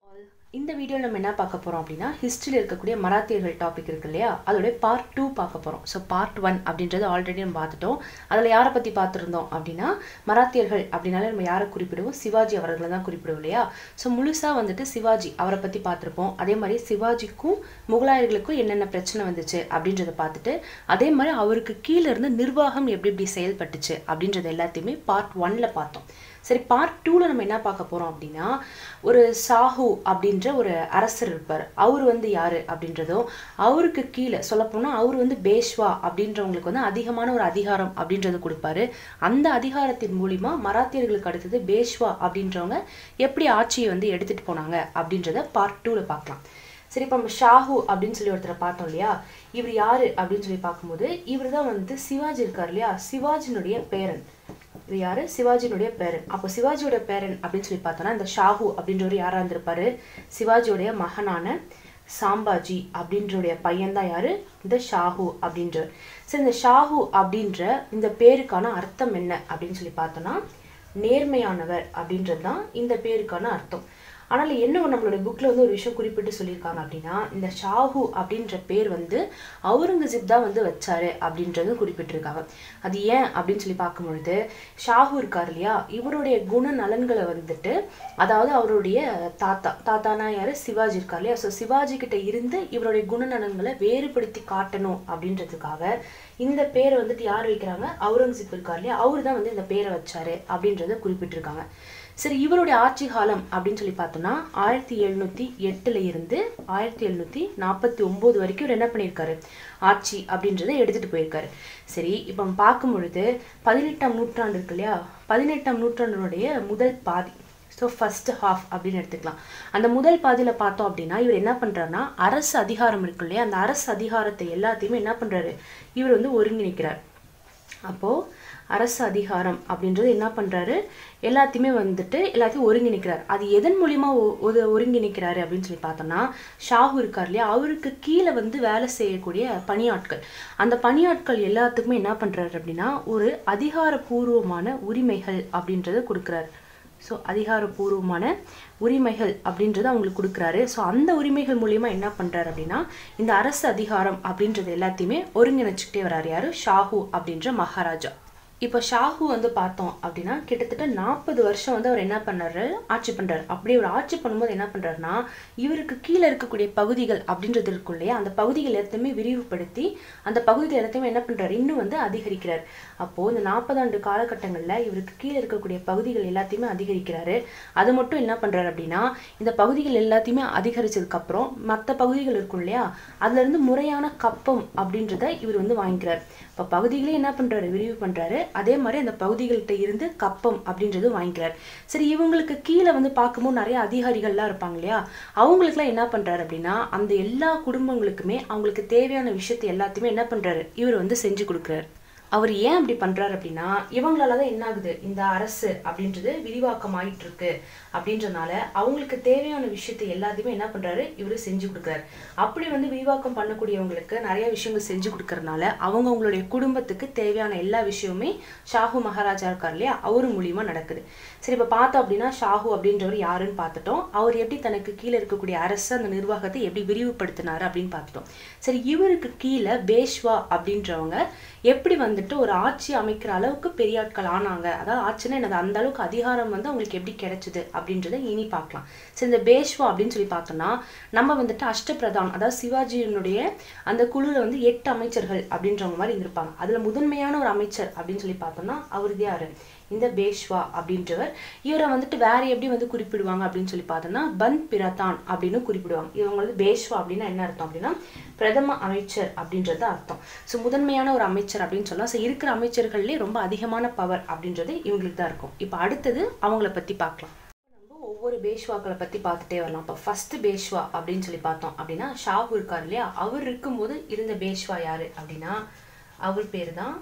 இந்த வீடியோவில் நம்ம என்ன பார்க்க போகிறோம் அப்படின்னா ஹிஸ்ட்ரியில் இருக்கக்கூடிய மராத்தியர்கள் டாபிக் இருக்கு இல்லையா அதோட பார்ட் டூ பார்க்க போகிறோம் ஸோ பார்ட் ஒன் அப்படின்றது ஆல்ரெடி நம்ம பார்த்துட்டோம் அதில் யாரை பற்றி பார்த்துருந்தோம் அப்படின்னா மராத்தியர்கள் அப்படின்னாலே நம்ம யாரை குறிப்பிடுவோம் சிவாஜி அவர்களை தான் குறிப்பிடுவோம் இல்லையா ஸோ முழுசாக வந்துட்டு சிவாஜி அவரை பற்றி பார்த்துருப்போம் அதே மாதிரி சிவாஜிக்கும் முகலாயர்களுக்கும் என்னென்ன பிரச்சனை வந்துச்சு அப்படின்றத பார்த்துட்டு அதே மாதிரி அவருக்கு கீழே இருந்து நிர்வாகம் எப்படி எப்படி செயல்பட்டுச்சு அப்படின்றது எல்லாத்தையுமே பார்ட் ஒன்ல பார்த்தோம் சரி பார்ட் டூவில் நம்ம என்ன பார்க்க போகிறோம் அப்படின்னா ஒரு சாஹு அப்படின்ற ஒரு அரசர் இருப்பார் அவர் வந்து யார் அப்படின்றதும் அவருக்கு கீழே சொல்லப்போனால் அவர் வந்து பேஷ்வா அப்படின்றவங்களுக்கு வந்து அதிகமான ஒரு அதிகாரம் அப்படின்றது கொடுப்பாரு அந்த அதிகாரத்தின் மூலிமா மராத்தியர்களுக்கு அடுத்தது பேஷ்வா அப்படின்றவங்க எப்படி ஆட்சியை வந்து எடுத்துகிட்டு போனாங்க அப்படின்றத பார்ட் டூவில் பார்க்கலாம் சரி இப்போ நம்ம ஷாஹு அப்படின்னு சொல்லி ஒருத்தரை பார்த்தோம் இல்லையா இவர் யாரு அப்படின்னு சொல்லி பார்க்கும்போது இவர் தான் வந்து சிவாஜி இருக்கார் இல்லையா சிவாஜினுடைய பேரன் இது யாரு சிவாஜினுடைய பேரன் அப்போ சிவாஜியோட பேரன் அப்படின்னு சொல்லி பார்த்தோம்னா இந்த ஷாஹு அப்படின்றவர் யாரா இருந்திருப்பாரு சிவாஜியோடைய மகனான சாம்பாஜி அப்படின்றடைய பையன் தான் யாரு இந்த ஷாஹு அப்படின்றவர் சரி இந்த ஷாஹு அப்படின்ற இந்த பேருக்கான அர்த்தம் என்ன அப்படின்னு சொல்லி பார்த்தோம்னா நேர்மையானவர் அப்படின்றது தான் இந்த பேருக்கான அர்த்தம் ஆனால் என்ன நம்மளோட புக்கில் வந்து ஒரு விஷயம் குறிப்பிட்டு சொல்லியிருக்காங்க அப்படின்னா இந்த ஷாஹு அப்படின்ற பேர் வந்து அவுரங்கசீப் தான் வந்து வச்சாரு அப்படின்றது குறிப்பிட்டிருக்காங்க அது ஏன் அப்படின்னு சொல்லி பார்க்கும் பொழுது ஷாஹு இருக்கார் இல்லையா இவருடைய குண நலன்களை வந்துட்டு அதாவது அவருடைய தாத்தா தாத்தானா யாரு சிவாஜி இருக்கார் இல்லையா ஸோ சிவாஜி கிட்ட இருந்து இவருடைய குணநலன்களை வேறுபடுத்தி காட்டணும் அப்படின்றதுக்காக இந்த பேரை வந்துட்டு யார் வைக்கிறாங்க அவுரங்கசீப் இருக்கார் இல்லையா அவர் தான் வந்து இந்த பேரை வச்சாரு அப்படின்றத குறிப்பிட்டிருக்காங்க சரி இவருடைய ஆட்சி காலம் அப்படின்னு சொல்லி பார்த்தோம்னா ஆயிரத்தி எழுநூத்தி எட்டுல இருந்து ஆயிரத்தி எழுநூத்தி நாற்பத்தி ஒன்பது வரைக்கும் இவர் என்ன பண்ணியிருக்காரு ஆட்சி அப்படின்றத எடுத்துட்டு போயிருக்காரு சரி இப்போ நம்ம பார்க்கும் பொழுது பதினெட்டாம் நூற்றாண்டு இருக்கு இல்லையா பதினெட்டாம் நூற்றாண்டினுடைய முதல் பாதி ஸோ ஃபர்ஸ்ட் ஹாஃப் அப்படின்னு எடுத்துக்கலாம் அந்த முதல் பாதியில் பார்த்தோம் அப்படின்னா இவர் என்ன பண்ணுறாருன்னா அரசு அதிகாரம் இருக்கு இல்லையா அந்த அரசு அதிகாரத்தை எல்லாத்தையுமே என்ன பண்ணுறாரு இவர் வந்து ஒருங்கிணைக்கிறார் அப்போது அரசு அதிகாரம் அப்படின்றது என்ன பண்ணுறாரு எல்லாத்தையுமே வந்துட்டு எல்லாத்தையும் ஒருங்கிணைக்கிறார் அது எதன் மூலியமா ஒரு ஒருங்கிணைக்கிறாரு அப்படின்னு சொல்லி பார்த்தோம்னா ஷாஹு இருக்கார் இல்லையா அவருக்கு கீழே வந்து வேலை செய்யக்கூடிய பணியாட்கள் அந்த பணியாட்கள் எல்லாத்துக்குமே என்ன பண்ணுறாரு அப்படின்னா ஒரு அதிகாரபூர்வமான உரிமைகள் அப்படின்றத கொடுக்குறாரு ஸோ அதிகாரப்பூர்வமான உரிமைகள் அப்படின்றத அவங்களுக்கு கொடுக்குறாரு ஸோ அந்த உரிமைகள் மூலியமா என்ன பண்ணுறாரு அப்படின்னா இந்த அரசு அதிகாரம் அப்படின்றது எல்லாத்தையுமே ஒருங்கிணைச்சிக்கிட்டே வர்றாரு யாரு ஷாஹு அப்படின்ற மகாராஜா இப்போ ஷாஹு வந்து பார்த்தோம் அப்படின்னா கிட்டத்தட்ட நாற்பது வருஷம் வந்து அவர் என்ன பண்ணாரு ஆட்சி பண்றாரு அப்படி அவர் ஆட்சி பண்ணும்போது என்ன பண்றாருன்னா இவருக்கு கீழே இருக்கக்கூடிய பகுதிகள் அப்படின்றது இருக்கும் இல்லையா அந்த பகுதிகள் எல்லாத்தையுமே விரிவுபடுத்தி அந்த பகுதிகள் எல்லாத்தையுமே என்ன பண்றாரு இன்னும் வந்து அதிகரிக்கிறார் அப்போ இந்த நாற்பது ஆண்டு காலகட்டங்கள்ல இவருக்கு கீழே இருக்கக்கூடிய பகுதிகள் எல்லாத்தையுமே அதிகரிக்கிறாரு அது மட்டும் என்ன பண்றாரு அப்படின்னா இந்த பகுதிகள் எல்லாத்தையுமே அதிகரிச்சதுக்கு அப்புறம் மற்ற பகுதிகள் இருக்கும் இல்லையா அதுல இருந்து முறையான கப்பம் அப்படின்றத இவர் வந்து வாங்கிக்கிறார் இப்போ பகுதிகளே என்ன பண்றாரு விரிவு பண்றாரு அதே மாதிரி அந்த பகுதிகள்கிட்ட இருந்து கப்பம் அப்படின்றது வாங்கிக்கிறார் சரி இவங்களுக்கு கீழே வந்து பார்க்கும்போது நிறைய அதிகாரிகள்லாம் இருப்பாங்க இல்லையா அவங்களுக்குலாம் என்ன பண்றாரு அப்படின்னா அந்த எல்லா குடும்பங்களுக்குமே அவங்களுக்கு தேவையான விஷயத்தை எல்லாத்தையுமே என்ன பண்றாரு இவர் வந்து செஞ்சு கொடுக்குறாரு அவர் ஏன் அப்படி பண்றாரு அப்படின்னா இவங்களால தான் என்ன ஆகுது இந்த அரசு அப்படின்றது விரிவாக்கம் ஆயிட்டு இருக்கு அப்படின்றனால அவங்களுக்கு தேவையான விஷயத்தை எல்லாத்தையுமே என்ன பண்றாரு இவரு செஞ்சு கொடுக்குறாரு அப்படி வந்து விரிவாக்கம் பண்ணக்கூடியவங்களுக்கு நிறைய விஷயங்கள் செஞ்சு கொடுக்கறதுனால அவங்க அவங்களுடைய குடும்பத்துக்கு தேவையான எல்லா விஷயமுமே ஷாஹு மகாராஜா இருக்கார் இல்லையா அவரு மூலியமா நடக்குது சரி இப்ப பார்த்தோம் அப்படின்னா ஷாஹு அப்படின்றவர் யாருன்னு பார்த்துட்டோம் அவர் எப்படி தனக்கு கீழே இருக்கக்கூடிய அரசு அந்த நிர்வாகத்தை எப்படி விரிவுபடுத்தினாரு அப்படின்னு பார்த்துட்டோம் சரி இவருக்கு கீழே பேஷ்வா அப்படின்றவங்க எப்படி வந்துட்டு ஒரு ஆட்சி அமைக்கிற அளவுக்கு பெரிய ஆட்கள் ஆனாங்க அதாவது ஆட்சின்னா என்னது அந்த அளவுக்கு அதிகாரம் வந்து அவங்களுக்கு எப்படி கிடைச்சது அப்படின்றத இனி பார்க்கலாம் சரி இந்த பேஷ்வா அப்படின்னு சொல்லி பார்த்தோம்னா நம்ம வந்துட்டு அஷ்டபிரதான் அதாவது சிவாஜியினுடைய அந்த குழுல வந்து எட்டு அமைச்சர்கள் அப்படின்றவங்க மாதிரி இருந்திருப்பாங்க அதுல முதன்மையான ஒரு அமைச்சர் அப்படின்னு சொல்லி பார்த்தோம்னா அவருக்கு யாரு இந்த பேஷ்வா அப்படின்றவர் இவரை வந்துட்டு வேற எப்படி வந்து குறிப்பிடுவாங்க அப்படின்னு சொல்லி பார்த்தோம்னா பந்த் பிரதான் அப்படின்னு குறிப்பிடுவாங்க இவங்க வந்து பேஷ்வா அப்படின்னா என்ன அர்த்தம் அப்படின்னா பிரதம அமைச்சர் அப்படின்றது அர்த்தம் ஸோ முதன்மையான ஒரு அமைச்சர் அப்படின்னு சொல்லலாம் ஸோ இருக்கிற அமைச்சர்கள்லேயே ரொம்ப அதிகமான பவர் அப்படின்றது இவங்களுக்கு தான் இருக்கும் இப்போ அடுத்தது அவங்கள பத்தி பார்க்கலாம் நம்ம ஒவ்வொரு பேஷ்வாக்களை பத்தி பார்த்துட்டே வரலாம் இப்போ ஃபர்ஸ்ட் பேஷ்வா அப்படின்னு சொல்லி பார்த்தோம் அப்படின்னா ஷாஹு இருக்கார் இல்லையா அவர் இருக்கும்போது இருந்த பேஷ்வா யாரு அப்படின்னா அவர் பேர் தான்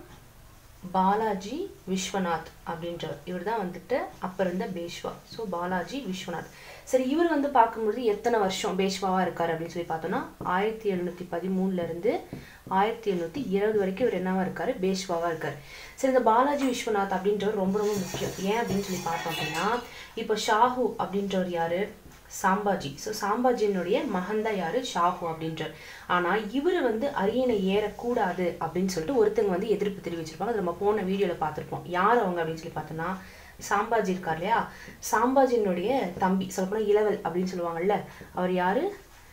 பாலாஜி விஸ்வநாத் அப்படின்றவர் இவர் தான் வந்துட்டு அப்போ இருந்த பேஷ்வா ஸோ பாலாஜி விஸ்வநாத் சரி இவர் வந்து பார்க்கும்போது எத்தனை வருஷம் பேஷ்வாவா இருக்காரு அப்படின்னு சொல்லி பார்த்தோம்னா ஆயிரத்தி எழுநூத்தி பதிமூணுல இருந்து ஆயிரத்தி எழுநூத்தி இருபது வரைக்கும் இவர் என்னவா இருக்காரு பேஷ்வாவா இருக்காரு சரி இந்த பாலாஜி விஸ்வநாத் அப்படின்றவர் ரொம்ப ரொம்ப முக்கியம் ஏன் அப்படின்னு சொல்லி பார்த்தோம் அப்படின்னா இப்போ ஷாஹு அப்படின்றவர் யாரு சாம்பாஜி ஸோ சாம்பாஜியினுடைய மகன் தான் யாரு ஷாஹு அப்படின்றார் ஆனா இவர் வந்து அரியணை ஏறக்கூடாது அப்படின்னு சொல்லிட்டு ஒருத்தங்க வந்து எதிர்ப்பு தெரிவிச்சிருப்பாங்க அது நம்ம போன வீடியோல பார்த்திருப்போம் யார் அவங்க அப்படின்னு சொல்லி பார்த்தோம்னா சாம்பாஜி இருக்கார் இல்லையா சாம்பாஜியினுடைய தம்பி சொல்லப்போனால் இளவல் அப்படின்னு சொல்லுவாங்கல்ல அவர் யாரு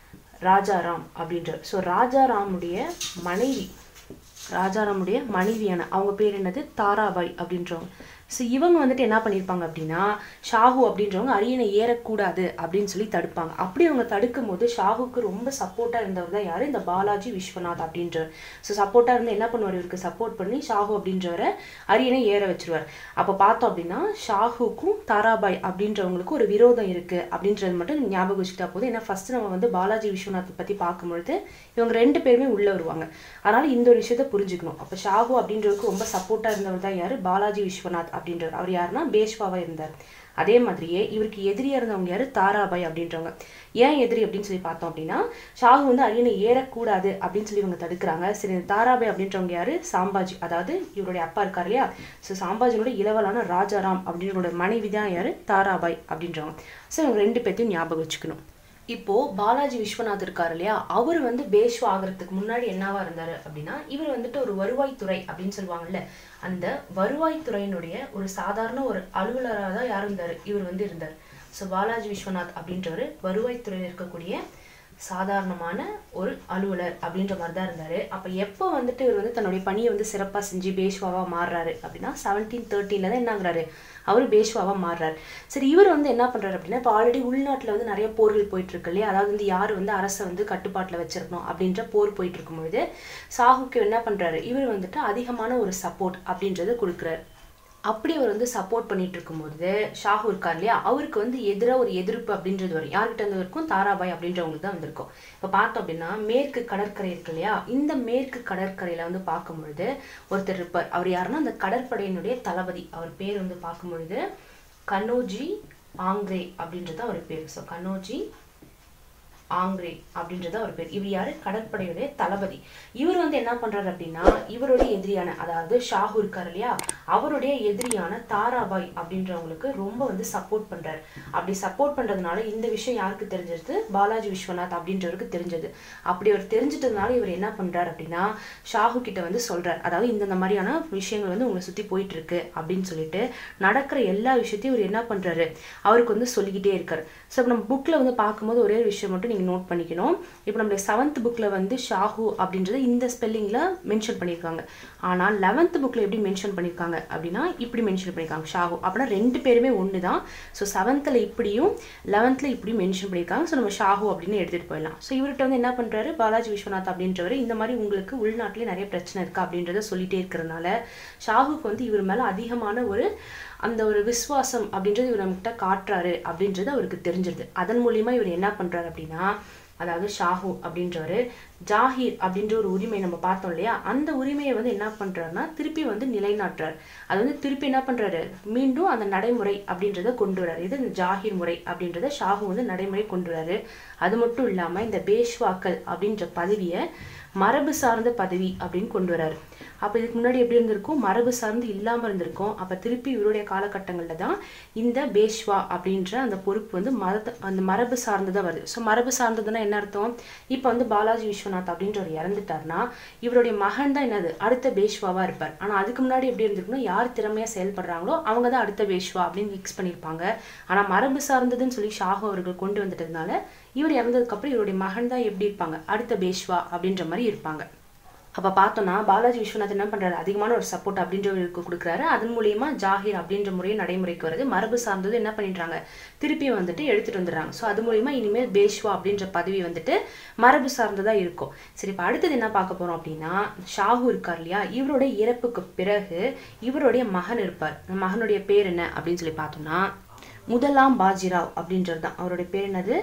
ராஜாராம் அப்படின்றார் ஸோ ராஜாராமுடைய மனைவி ராஜாராமுடைய மனைவியான அவங்க பேர் என்னது தாராபாய் அப்படின்றவங்க ஸோ இவங்க வந்துட்டு என்ன பண்ணியிருப்பாங்க அப்படின்னா ஷாஹு அப்படின்றவங்க அரியணை ஏறக்கூடாது அப்படின்னு சொல்லி தடுப்பாங்க அப்படி அவங்க தடுக்கும் போது ஷாஹுக்கு ரொம்ப சப்போர்ட்டாக இருந்தவர் தான் யார் இந்த பாலாஜி விஸ்வநாத் அப்படின்றவர் ஸோ சப்போர்ட்டாக இருந்து என்ன பண்ணுவார் இவருக்கு சப்போர்ட் பண்ணி ஷாஹு அப்படின்றவரை அரியணை ஏற வச்சிருவார் அப்போ பார்த்தோம் அப்படின்னா ஷாஹுக்கும் தாராபாய் அப்படின்றவங்களுக்கும் ஒரு விரோதம் இருக்குது அப்படின்றது மட்டும் ஞாபகம் வச்சுக்கிட்டா போதும் ஏன்னா ஃபர்ஸ்ட் நம்ம வந்து பாலாஜி விஸ்வநாத்தை பற்றி பார்க்கும்பொழுது இவங்க ரெண்டு பேருமே உள்ளே வருவாங்க அதனால இந்த ஒரு விஷயத்த புரிஞ்சுக்கணும் அப்போ ஷாஹு அப்படின்றவருக்கு ரொம்ப சப்போர்ட்டாக இருந்தவர் தான் யார் பாலாஜி விஸ்வநாத் அப்படின்றவர் அவர் யாருன்னா பேஷ்வாவாக இருந்தார் அதே மாதிரியே இவருக்கு எதிரியா இருந்தவங்க யாரு தாராபாய் அப்படின்றவங்க ஏன் எதிரி அப்படின்னு சொல்லி பார்த்தோம் அப்படின்னா ஷாஹு வந்து அரியணை ஏறக்கூடாது அப்படின்னு சொல்லி இவங்க தடுக்கிறாங்க சரி இந்த தாராபாய் அப்படின்றவங்க யாரு சாம்பாஜி அதாவது இவருடைய அப்பா இருக்கார் இல்லையா ஸோ சாம்பாஜியோட இளவலான ராஜாராம் அப்படின்றோட மனைவி தான் யாரு தாராபாய் அப்படின்றவங்க ஸோ இவங்க ரெண்டு பேர்த்தையும் ஞாபகம் வச்சுக்கணும் இப்போ பாலாஜி விஸ்வநாத் இருக்காரு இல்லையா அவர் வந்து பேஷ்வா ஆகிறதுக்கு முன்னாடி என்னவா இருந்தாரு அப்படின்னா இவர் வந்துட்டு ஒரு வருவாய்த்துறை அப்படின்னு சொல்லுவாங்கல்ல அந்த வருவாய்த்துறையினுடைய ஒரு சாதாரண ஒரு அலுவலராக தான் யார் இருந்தார் இவர் வந்து இருந்தார் ஸோ பாலாஜி விஸ்வநாத் அப்படின்றவர் வருவாய்த்துறையில் இருக்கக்கூடிய சாதாரணமான ஒரு அலுவலர் அப்படின்ற மாதிரி தான் இருந்தார் அப்போ எப்போ வந்துட்டு இவர் வந்து தன்னுடைய பணியை வந்து சிறப்பாக செஞ்சு பேஷ்வாவாக மாறுறாரு அப்படின்னா செவன்டீன் தேர்ட்டியில் தான் என்னங்கிறாரு அவர் பேஷ்வாவாக மாறுறாரு சரி இவர் வந்து என்ன பண்ணுறாரு அப்படின்னா இப்போ ஆல்ரெடி உள்நாட்டில் வந்து நிறைய போர்கள் போயிட்டு இருக்கு இல்லையா அதாவது வந்து யார் வந்து அரசை வந்து கட்டுப்பாட்டில் வச்சிருக்கணும் அப்படின்ற போர் போயிட்டு இருக்கும் பொழுது சாஹுக்கு என்ன பண்ணுறாரு இவர் வந்துட்டு அதிகமான ஒரு சப்போர்ட் அப்படின்றத கொடுக்குறாரு அப்படி அவர் வந்து சப்போர்ட் பண்ணிட்டு இருக்கும்போது ஷாஹு இருக்கார் இல்லையா அவருக்கு வந்து எதிராக ஒரு எதிர்ப்பு அப்படின்றது வரும் யார்கிட்ட இருந்து இருக்கும் தாராபாய் அப்படின்றவங்களுக்கு தான் வந்திருக்கும் இப்போ பார்த்தோம் அப்படின்னா மேற்கு கடற்கரை இருக்கு இல்லையா இந்த மேற்கு கடற்கரையில வந்து பார்க்கும் பொழுது ஒருத்தர் இருப்பார் அவர் யாருன்னா அந்த கடற்படையினுடைய தளபதி அவர் பேர் வந்து பார்க்கும் பொழுது கனோஜி ஆங்க்ரே அப்படின்றது அவர் பேர் ஸோ கனோஜி ஆங்க்ரே அப்படின்றது அவர் பேர் இவர் யாரு கடற்படையுடைய தளபதி இவர் வந்து என்ன பண்றாரு அப்படின்னா இவருடைய எதிரியான அதாவது ஷாஹு இருக்கார் இல்லையா அவருடைய எதிரியான தாராபாய் அப்படின்றவங்களுக்கு ரொம்ப வந்து சப்போர்ட் பண்றாரு அப்படி சப்போர்ட் பண்றதுனால இந்த விஷயம் யாருக்கு தெரிஞ்சது பாலாஜி விஸ்வநாத் அப்படின்றவருக்கு தெரிஞ்சது அப்படி அவர் தெரிஞ்சிட்டதுனால இவர் என்ன பண்றாரு அப்படின்னா ஷாஹு கிட்ட வந்து சொல்றாரு அதாவது இந்த மாதிரியான விஷயங்கள் வந்து உங்களை சுத்தி போயிட்டு இருக்கு அப்படின்னு சொல்லிட்டு நடக்கிற எல்லா விஷயத்தையும் இவர் என்ன பண்றாரு அவருக்கு வந்து சொல்லிக்கிட்டே இருக்காரு ஸோ இப்போ நம்ம புக்கில் வந்து பார்க்கும்போது ஒரே ஒரு விஷயம் மட்டும் நீங்கள் நோட் பண்ணிக்கணும் இப்போ நம்மளுடைய செவன்த் புக்கில் வந்து ஷாஹு அப்படின்றது இந்த ஸ்பெல்லிங்கில் மென்ஷன் பண்ணியிருக்காங்க ஆனால் லெவன்த் புக்கில் எப்படி மென்ஷன் பண்ணியிருக்காங்க அப்படின்னா இப்படி மென்ஷன் பண்ணியிருக்காங்க ஷாஹு அப்படின்னா ரெண்டு பேருமே ஒன்று தான் ஸோ செவன்த்தில் இப்படியும் லெவன்த்தில் இப்படியும் மென்ஷன் பண்ணியிருக்காங்க ஸோ நம்ம ஷாஹு அப்படின்னு எடுத்துகிட்டு போயிடலாம் ஸோ இவர்கிட்ட வந்து என்ன பண்ணுறாரு பாலாஜி விஸ்வநாத் அப்படின்றவர் இந்த மாதிரி உங்களுக்கு உள்நாட்டிலே நிறைய பிரச்சனை இருக்கா அப்படின்றத சொல்லிட்டே இருக்கிறதுனால ஷாஹுக்கு வந்து இவர் மேலே அதிகமான ஒரு அந்த ஒரு விசுவாசம் அப்படின்றது இவர் நம்மகிட்ட காட்டுறாரு அப்படின்றது அவருக்கு தெரிஞ்சிருது அதன் மூலியமா இவர் என்ன பண்றாரு அப்படின்னா அதாவது ஷாஹு அப்படின்றவர் ஜாஹீர் அப்படின்ற ஒரு உரிமை நம்ம பார்த்தோம் இல்லையா அந்த உரிமையை வந்து என்ன பண்றாருன்னா திருப்பி வந்து நிலைநாட்டுறாரு அது வந்து திருப்பி என்ன பண்றாரு மீண்டும் அந்த நடைமுறை அப்படின்றத கொண்டு வராரு இது இந்த ஜாஹீர் முறை அப்படின்றத ஷாஹு வந்து நடைமுறை கொண்டு வராரு அது மட்டும் இல்லாம இந்த பேஷ்வாக்கள் அப்படின்ற பதவியை மரபு சார்ந்த பதவி அப்படின்னு கொண்டு வராரு அப்போ இதுக்கு முன்னாடி எப்படி இருந்திருக்கும் மரபு சார்ந்து இல்லாமல் இருந்திருக்கும் அப்போ திருப்பி இவருடைய காலகட்டங்களில் தான் இந்த பேஷ்வா அப்படின்ற அந்த பொறுப்பு வந்து மரத அந்த மரபு சார்ந்ததாக வருது ஸோ மரபு சார்ந்ததுன்னா என்ன அர்த்தம் இப்போ வந்து பாலாஜி விஸ்வநாத் அப்படின்றவர் இறந்துட்டார்னா இவருடைய மகன் தான் என்னது அடுத்த பேஷ்வாவாக இருப்பார் ஆனால் அதுக்கு முன்னாடி எப்படி இருந்திருக்குன்னா யார் திறமையாக செயல்படுறாங்களோ அவங்க தான் அடுத்த பேஷ்வா அப்படின்னு ஃபிக்ஸ் பண்ணியிருப்பாங்க ஆனால் மரபு சார்ந்ததுன்னு சொல்லி ஷாஹு அவர்கள் கொண்டு வந்துட்டதுனால இவர் இறந்ததுக்கப்புறம் இவருடைய மகன் தான் எப்படி இருப்பாங்க அடுத்த பேஷ்வா அப்படின்ற மாதிரி இருப்பாங்க அப்போ பார்த்தோம்னா பாலாஜி விஸ்வநாத் என்ன பண்ணுறாரு அதிகமான ஒரு சப்போர்ட் அப்படின்றவருக்கு கொடுக்குறாரு அதன் மூலியமா ஜாகிர் அப்படின்ற முறையை நடைமுறைக்கு வருது மரபு சார்ந்தது என்ன பண்ணிடுறாங்க திருப்பி வந்துட்டு எடுத்துட்டு வந்துடுறாங்க ஸோ அது மூலியமா இனிமேல் பேஷ்வா அப்படின்ற பதவி வந்துட்டு மரபு சார்ந்ததா இருக்கும் சரி இப்போ அடுத்தது என்ன பார்க்க போறோம் அப்படின்னா ஷாஹு இருக்கார் இல்லையா இவருடைய இறப்புக்கு பிறகு இவருடைய மகன் இருப்பார் அந்த மகனுடைய பேர் என்ன அப்படின்னு சொல்லி பார்த்தோம்னா முதலாம் பாஜிராவ் அப்படின்றது தான் அவருடைய பேர் என்னது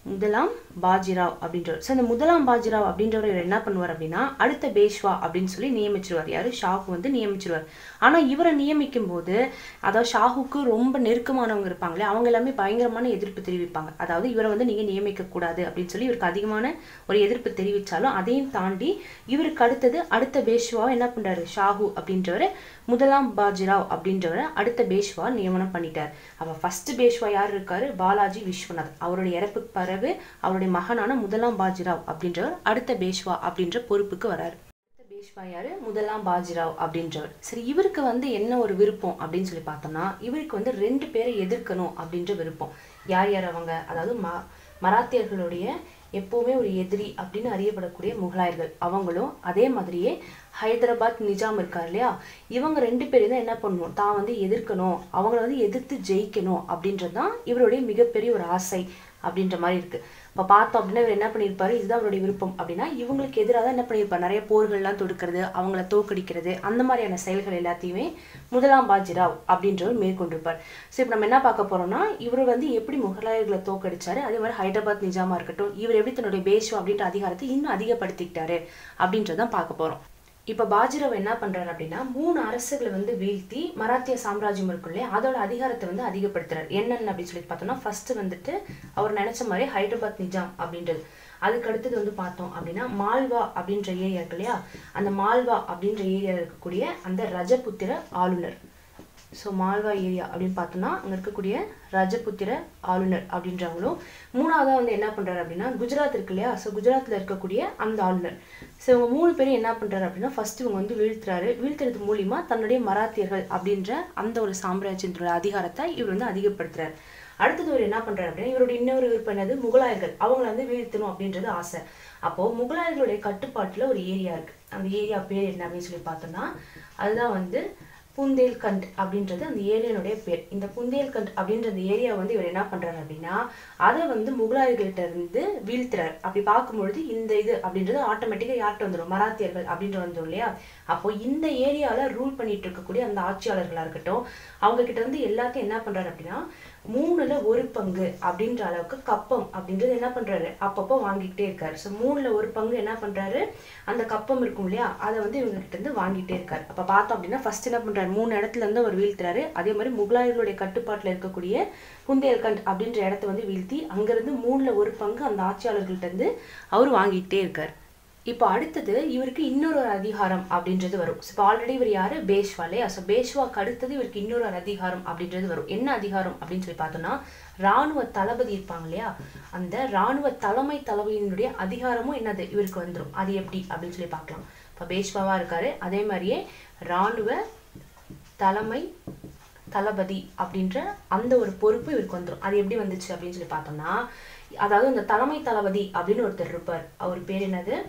முதலாம் பாஜிராவ் அப்படின்றவர் ஸோ இந்த முதலாம் பாஜிராவ் அப்படின்றவர் இவர் என்ன பண்ணுவார் அப்படின்னா அடுத்த பேஷ்வா அப்படின்னு சொல்லி நியமிச்சிருவார் யாரு ஷாஹு வந்து நியமிச்சிருவார் ஆனால் இவரை நியமிக்கும் போது அதாவது ஷாஹுக்கு ரொம்ப நெருக்கமானவங்க இருப்பாங்களே அவங்க எல்லாமே பயங்கரமான எதிர்ப்பு தெரிவிப்பாங்க அதாவது இவரை வந்து நீங்கள் நியமிக்க கூடாது அப்படின்னு சொல்லி இவருக்கு அதிகமான ஒரு எதிர்ப்பு தெரிவித்தாலும் அதையும் தாண்டி இவருக்கு அடுத்தது அடுத்த பேஷ்வாவை என்ன பண்றாரு ஷாஹு அப்படின்றவர் முதலாம் பாஜிராவ் அப்படின்றவரை அடுத்த பேஷ்வா நியமனம் பண்ணிட்டார் அப்ப ஃபர்ஸ்ட் பேஷ்வா யார் இருக்காரு பாலாஜி விஸ்வநாத் அவருடைய இறப்புக்கு பிறகு அவருடைய மகனான முதலாம் பாஜிராவ் அப்படின்றவர் அடுத்த பேஷ்வா அப்படின்ற பொறுப்புக்கு வராரு அடுத்த பேஷ்வா யாரு முதலாம் பாஜிராவ் அப்படின்றவர் சரி இவருக்கு வந்து என்ன ஒரு விருப்பம் அப்படின்னு சொல்லி பார்த்தோம்னா இவருக்கு வந்து ரெண்டு பேரை எதிர்க்கணும் அப்படின்ற விருப்பம் யார் யார் அவங்க அதாவது ம மராத்தியர்களுடைய எப்போவுமே ஒரு எதிரி அப்படின்னு அறியப்படக்கூடிய முகலாயர்கள் அவங்களும் அதே மாதிரியே ஹைதராபாத் நிஜாம் இருக்கார் இல்லையா இவங்க ரெண்டு பேரும் தான் என்ன பண்ணணும் தான் வந்து எதிர்க்கணும் அவங்கள வந்து எதிர்த்து ஜெயிக்கணும் அப்படின்றது தான் இவருடைய மிகப்பெரிய ஒரு ஆசை அப்படின்ற மாதிரி இருக்கு இப்போ பார்த்தோம் அப்படின்னா இவர் என்ன பண்ணியிருப்பாரு இதுதான் அவருடைய விருப்பம் அப்படின்னா இவங்களுக்கு எதிராக தான் என்ன பண்ணியிருப்பார் நிறைய போர்கள்லாம் தொடுக்கிறது அவங்கள தோக்கடிக்கிறது அந்த மாதிரியான செயல்கள் எல்லாத்தையுமே முதலாம் பாஜிராவ் அப்படின்றவர் மேற்கொண்டிருப்பார் ஸோ இப்போ நம்ம என்ன பார்க்க போறோம்னா இவர் வந்து எப்படி முகலாயர்களை தோக்கடிச்சாரு அதே மாதிரி ஹைதராபாத் நிஜாமா இருக்கட்டும் இவர் எப்படி தன்னுடைய பேஷ்வா அப்படின்ற அதிகாரத்தை இன்னும் அதிகப்படுத்திக்கிட்டாரு அப்படின்றதான் பார்க்க போறோம் இப்போ பாஜிராவ் என்ன பண்றாரு அப்படின்னா மூணு அரசுகளை வந்து வீழ்த்தி மராத்திய சாம்ராஜ்யம் இருக்கும் இல்லையா அதோட அதிகாரத்தை வந்து அதிகப்படுத்துறாரு என்னென்ன அப்படின்னு சொல்லி பார்த்தோம்னா ஃபர்ஸ்ட் வந்துட்டு அவர் நினைச்ச மாதிரி ஹைதராபாத் நிஜாம் அப்படின்றது அதுக்கு அடுத்தது வந்து பார்த்தோம் அப்படின்னா மால்வா அப்படின்ற ஏரியா இருக்கு இல்லையா அந்த மால்வா அப்படின்ற ஏரியாவில் இருக்கக்கூடிய அந்த ரஜபுத்திர ஆளுநர் ஸோ மால்வா ஏரியா அப்படின்னு பார்த்தோம்னா அங்கே இருக்கக்கூடிய ரஜபுத்திர ஆளுநர் அப்படின்றவங்களும் மூணாவதாக வந்து என்ன பண்ணுறாரு அப்படின்னா குஜராத் இருக்கு இல்லையா ஸோ குஜராத்தில் இருக்கக்கூடிய அந்த ஆளுநர் ஸோ இவங்க மூணு பேரும் என்ன பண்ணுறாரு அப்படின்னா ஃபர்ஸ்ட் இவங்க வந்து வீழ்த்துறாரு வீழ்த்துறது மூலியமா தன்னுடைய மராத்தியர்கள் அப்படின்ற அந்த ஒரு சாம்ராஜ்யத்தோட அதிகாரத்தை இவர் வந்து அதிகப்படுத்துறாரு அடுத்தது ஒரு என்ன பண்றாரு அப்படின்னா இவருடைய இன்னொரு விருப்பம் என்னது முகலாயர்கள் அவங்கள வந்து வீழ்த்தணும் அப்படின்றது ஆசை அப்போ முகலாயர்களுடைய கட்டுப்பாட்டுல ஒரு ஏரியா இருக்கு அந்த ஏரியா பேர் என்ன அப்படின்னு சொல்லி பார்த்தோம்னா அதுதான் வந்து புந்தேல்கண்ட் அப்படின்றது அந்த ஏரியானுடைய பேர் இந்த புந்தேல்கண்ட் அப்படின்ற அந்த ஏரியா வந்து இவர் என்ன பண்றாரு அப்படின்னா அதை வந்து முகலாயர்கள்ட்ட இருந்து வீழ்த்துறாரு அப்படி பார்க்கும்பொழுது இந்த இது அப்படின்றது ஆட்டோமேட்டிக்காக யார்கிட்ட வந்துடும் மராத்தியர்கள் அப்படின்ற வந்துடும் இல்லையா அப்போ இந்த ஏரியாவில் ரூல் பண்ணிட்டு இருக்கக்கூடிய அந்த ஆட்சியாளர்களா இருக்கட்டும் அவங்க கிட்ட இருந்து எல்லாத்தையும் என்ன பண்றாரு அப்படின்னா மூணுல ஒரு பங்கு அப்படின்ற அளவுக்கு கப்பம் அப்படின்றது என்ன பண்றாரு அப்பப்போ வாங்கிக்கிட்டே இருக்காரு ஸோ மூணுல ஒரு பங்கு என்ன பண்றாரு அந்த கப்பம் இருக்கும் இல்லையா அதை வந்து இவங்க கிட்ட இருந்து வாங்கிட்டே இருக்காரு அப்ப பார்த்தோம் அப்படின்னா ஃபர்ஸ்ட் என்ன பண்றாரு மூணு இடத்துல இருந்து அவர் வீழ்த்துறாரு அதே மாதிரி முகலாயர்களுடைய கட்டுப்பாட்டுல இருக்கக்கூடிய புந்தேல்கண்ட் அப்படின்ற இடத்த வந்து வீழ்த்தி அங்கிருந்து மூணுல ஒரு பங்கு அந்த ஆட்சியாளர்கள்ட்ட இருந்து அவர் வாங்கிக்கிட்டே இருக்காரு இப்போ அடுத்தது இவருக்கு இன்னொரு ஒரு அதிகாரம் அப்படின்றது வரும் இப்போ ஆல்ரெடி இவர் யாரு பேஷ்வா இல்லையா ஸோ பேஷ்வாக்கு அடுத்தது இவருக்கு இன்னொரு ஒரு அதிகாரம் அப்படின்றது வரும் என்ன அதிகாரம் அப்படின்னு சொல்லி பார்த்தோம்னா ராணுவ தளபதி இருப்பாங்க இல்லையா அந்த ராணுவ தலைமை தளபதியினுடைய அதிகாரமும் என்னது இவருக்கு வந்துடும் அது எப்படி அப்படின்னு சொல்லி பார்க்கலாம் இப்போ பேஷ்வாவா இருக்காரு அதே மாதிரியே ராணுவ தலைமை தளபதி அப்படின்ற அந்த ஒரு பொறுப்பு இவருக்கு வந்துடும் அது எப்படி வந்துச்சு அப்படின்னு சொல்லி பார்த்தோம்னா அதாவது இந்த தலைமை தளபதி அப்படின்னு ஒருத்தர் இருப்பார் அவர் பேர் என்னது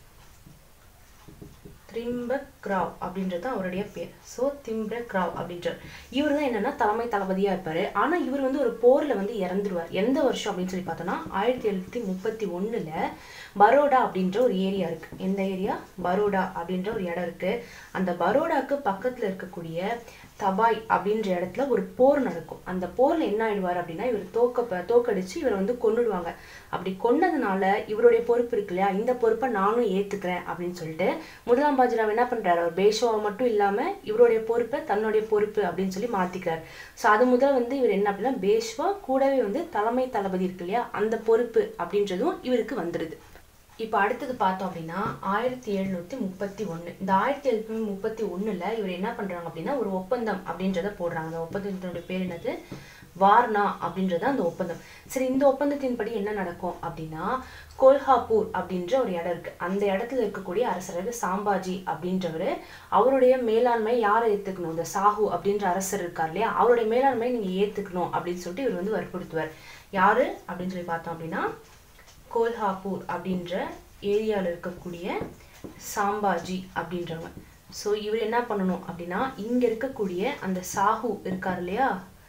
திரிம்பக் ராவ் அப்படின்றது அவருடைய பேர் ஸோ திம்ரக் ராவ் அப்படின்றார் இவர் தான் என்னன்னா தலைமை தளபதியா இருப்பாரு ஆனா இவர் வந்து ஒரு போர்ல வந்து இறந்துருவார் எந்த வருஷம் அப்படின்னு சொல்லி பார்த்தோம்னா ஆயிரத்தி எழுநூத்தி முப்பத்தி ஒண்ணுல பரோடா அப்படின்ற ஒரு ஏரியா இருக்கு எந்த ஏரியா பரோடா அப்படின்ற ஒரு இடம் இருக்கு அந்த பரோடாக்கு பக்கத்துல இருக்கக்கூடிய தபாய் அப்படின்ற இடத்துல ஒரு போர் நடக்கும் அந்த போர்ல என்ன ஆயிடுவார் அப்படின்னா இவர் தோக்க தோக்கடிச்சு இவரை வந்து கொன்னுடுவாங்க அப்படி கொன்னதுனால இவருடைய பொறுப்பு இருக்கு இல்லையா இந்த பொறுப்பை நானும் ஏத்துக்கிறேன் அப்படின்னு சொல்லிட்டு முதலாம் பாஜிராவ் என்ன பண்றாரு அவர் பேஷோவை மட்டும் இல்லாம இவருடைய பொறுப்பை தன்னுடைய பொறுப்பு அப்படின்னு சொல்லி மாத்திக்கிறார் ஸோ அது முதல் வந்து இவர் என்ன அப்படின்னா பேஷ்வா கூடவே வந்து தலைமை தளபதி இருக்கு இல்லையா அந்த பொறுப்பு அப்படின்றதும் இவருக்கு வந்துடுது இப்போ அடுத்தது பார்த்தோம் அப்படின்னா ஆயிரத்தி எழுநூத்தி முப்பத்தி ஒண்ணு இந்த ஆயிரத்தி எழுநூத்தி முப்பத்தி ஒண்ணுல இவர் என்ன பண்றாங்க அப்படின்னா ஒரு ஒப்பந்தம் அப்படின்றத போடுறாங்க அந்த ஒப்பந்தத்தினுடைய பேர் என்னது வார்னா அப்படின்றது அந்த ஒப்பந்தம் சரி இந்த ஒப்பந்தத்தின்படி என்ன நடக்கும் அப்படின்னா கோல்ஹாப்பூர் அப்படின்ற ஒரு இடம் இருக்கு அந்த இடத்துல இருக்கக்கூடிய அரசர் சாம்பாஜி அப்படின்றவர் அவருடைய மேலாண்மை யாரை ஏத்துக்கணும் இந்த சாஹு அப்படின்ற அரசர் இருக்கார் இல்லையா அவருடைய மேலாண்மை நீங்க ஏத்துக்கணும் அப்படின்னு சொல்லிட்டு இவர் வந்து வற்புறுத்துவார் யாரு அப்படின்னு சொல்லி பார்த்தோம் அப்படின்னா கோல்ஹாப்பூர் அப்படின்ற ஏரியாவில் இருக்கக்கூடிய சாம்பாஜி அப்படின்றவங்க ஸோ இவர் என்ன பண்ணணும் அப்படின்னா இங்க இருக்கக்கூடிய அந்த சாஹு இருக்கார் இல்லையா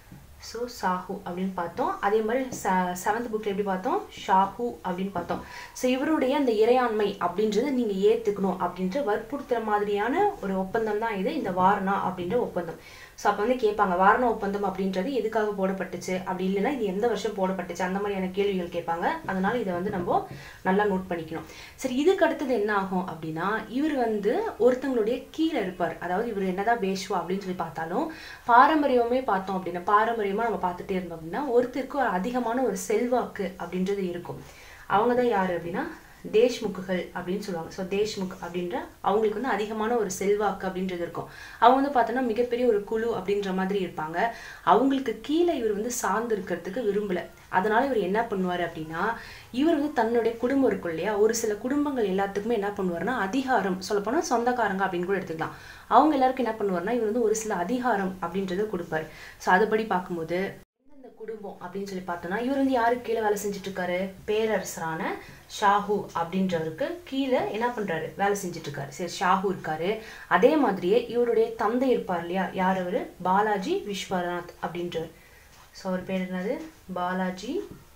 ஸோ சாஹு அப்படின்னு பார்த்தோம் அதே மாதிரி ச செவன்த் புக்கில் எப்படி பார்த்தோம் ஷாஹு அப்படின்னு பார்த்தோம் ஸோ இவருடைய அந்த இறையாண்மை அப்படின்றத நீங்கள் ஏற்றுக்கணும் அப்படின்ற வற்புறுத்துற மாதிரியான ஒரு ஒப்பந்தம் தான் இது இந்த வாரணா அப்படின்ற ஒப்பந்தம் ஸோ அப்போ வந்து கேட்பாங்க வாரண ஒப்பந்தம் அப்படின்றது எதுக்காக போடப்பட்டுச்சு அப்படி இல்லைன்னா இது எந்த வருஷம் போடப்பட்டுச்சு அந்த மாதிரியான கேள்விகள் கேட்பாங்க அதனால இதை வந்து நம்ம நல்லா நோட் பண்ணிக்கணும் சரி இதுக்கு அடுத்தது என்ன ஆகும் அப்படின்னா இவர் வந்து ஒருத்தங்களுடைய கீழே இருப்பார் அதாவது இவர் என்னதான் பேஷ்வா அப்படின்னு சொல்லி பார்த்தாலும் பாரம்பரியமே பார்த்தோம் அப்படின்னா பாரம்பரியமாக நம்ம பார்த்துட்டே இருந்தோம் அப்படின்னா ஒருத்தருக்கு ஒரு அதிகமான ஒரு செல்வாக்கு அப்படின்றது இருக்கும் அவங்க தான் யார் அப்படின்னா தேஷ்முக்குகள் அப்படின்னு சொல்லுவாங்க ஸோ தேஷ்முக் அப்படின்ற அவங்களுக்கு வந்து அதிகமான ஒரு செல்வாக்கு அப்படின்றது இருக்கும் அவங்க வந்து பார்த்தோன்னா மிகப்பெரிய ஒரு குழு அப்படின்ற மாதிரி இருப்பாங்க அவங்களுக்கு கீழே இவர் வந்து சார்ந்து இருக்கிறதுக்கு விரும்பல அதனால இவர் என்ன பண்ணுவார் அப்படின்னா இவர் வந்து தன்னுடைய குடும்பம் இருக்கும் இல்லையா ஒரு சில குடும்பங்கள் எல்லாத்துக்குமே என்ன பண்ணுவார்னா அதிகாரம் சொல்லப்போனால் சொந்தக்காரங்க அப்படின்னு கூட எடுத்துக்கலாம் அவங்க எல்லாருக்கும் என்ன பண்ணுவார்னா இவர் வந்து ஒரு சில அதிகாரம் அப்படின்றத கொடுப்பாரு ஸோ அதுபடி பார்க்கும்போது எந்தெந்த குடும்பம் அப்படின்னு சொல்லி பார்த்தோம்னா இவர் வந்து யாருக்கு கீழே வேலை செஞ்சுட்டு இருக்காரு பேரரசரான ஷாஹு அப்படின்றவருக்கு கீழே என்ன பண்றாரு வேலை செஞ்சுட்டு இருக்காரு சரி ஷாஹு இருக்காரு அதே மாதிரியே இவருடைய தந்தை இருப்பார் இல்லையா யார் அவரு பாலாஜி விஸ்வநாத் அப்படின்றவர் ஸோ அவர் பேர் என்னது பாலாஜி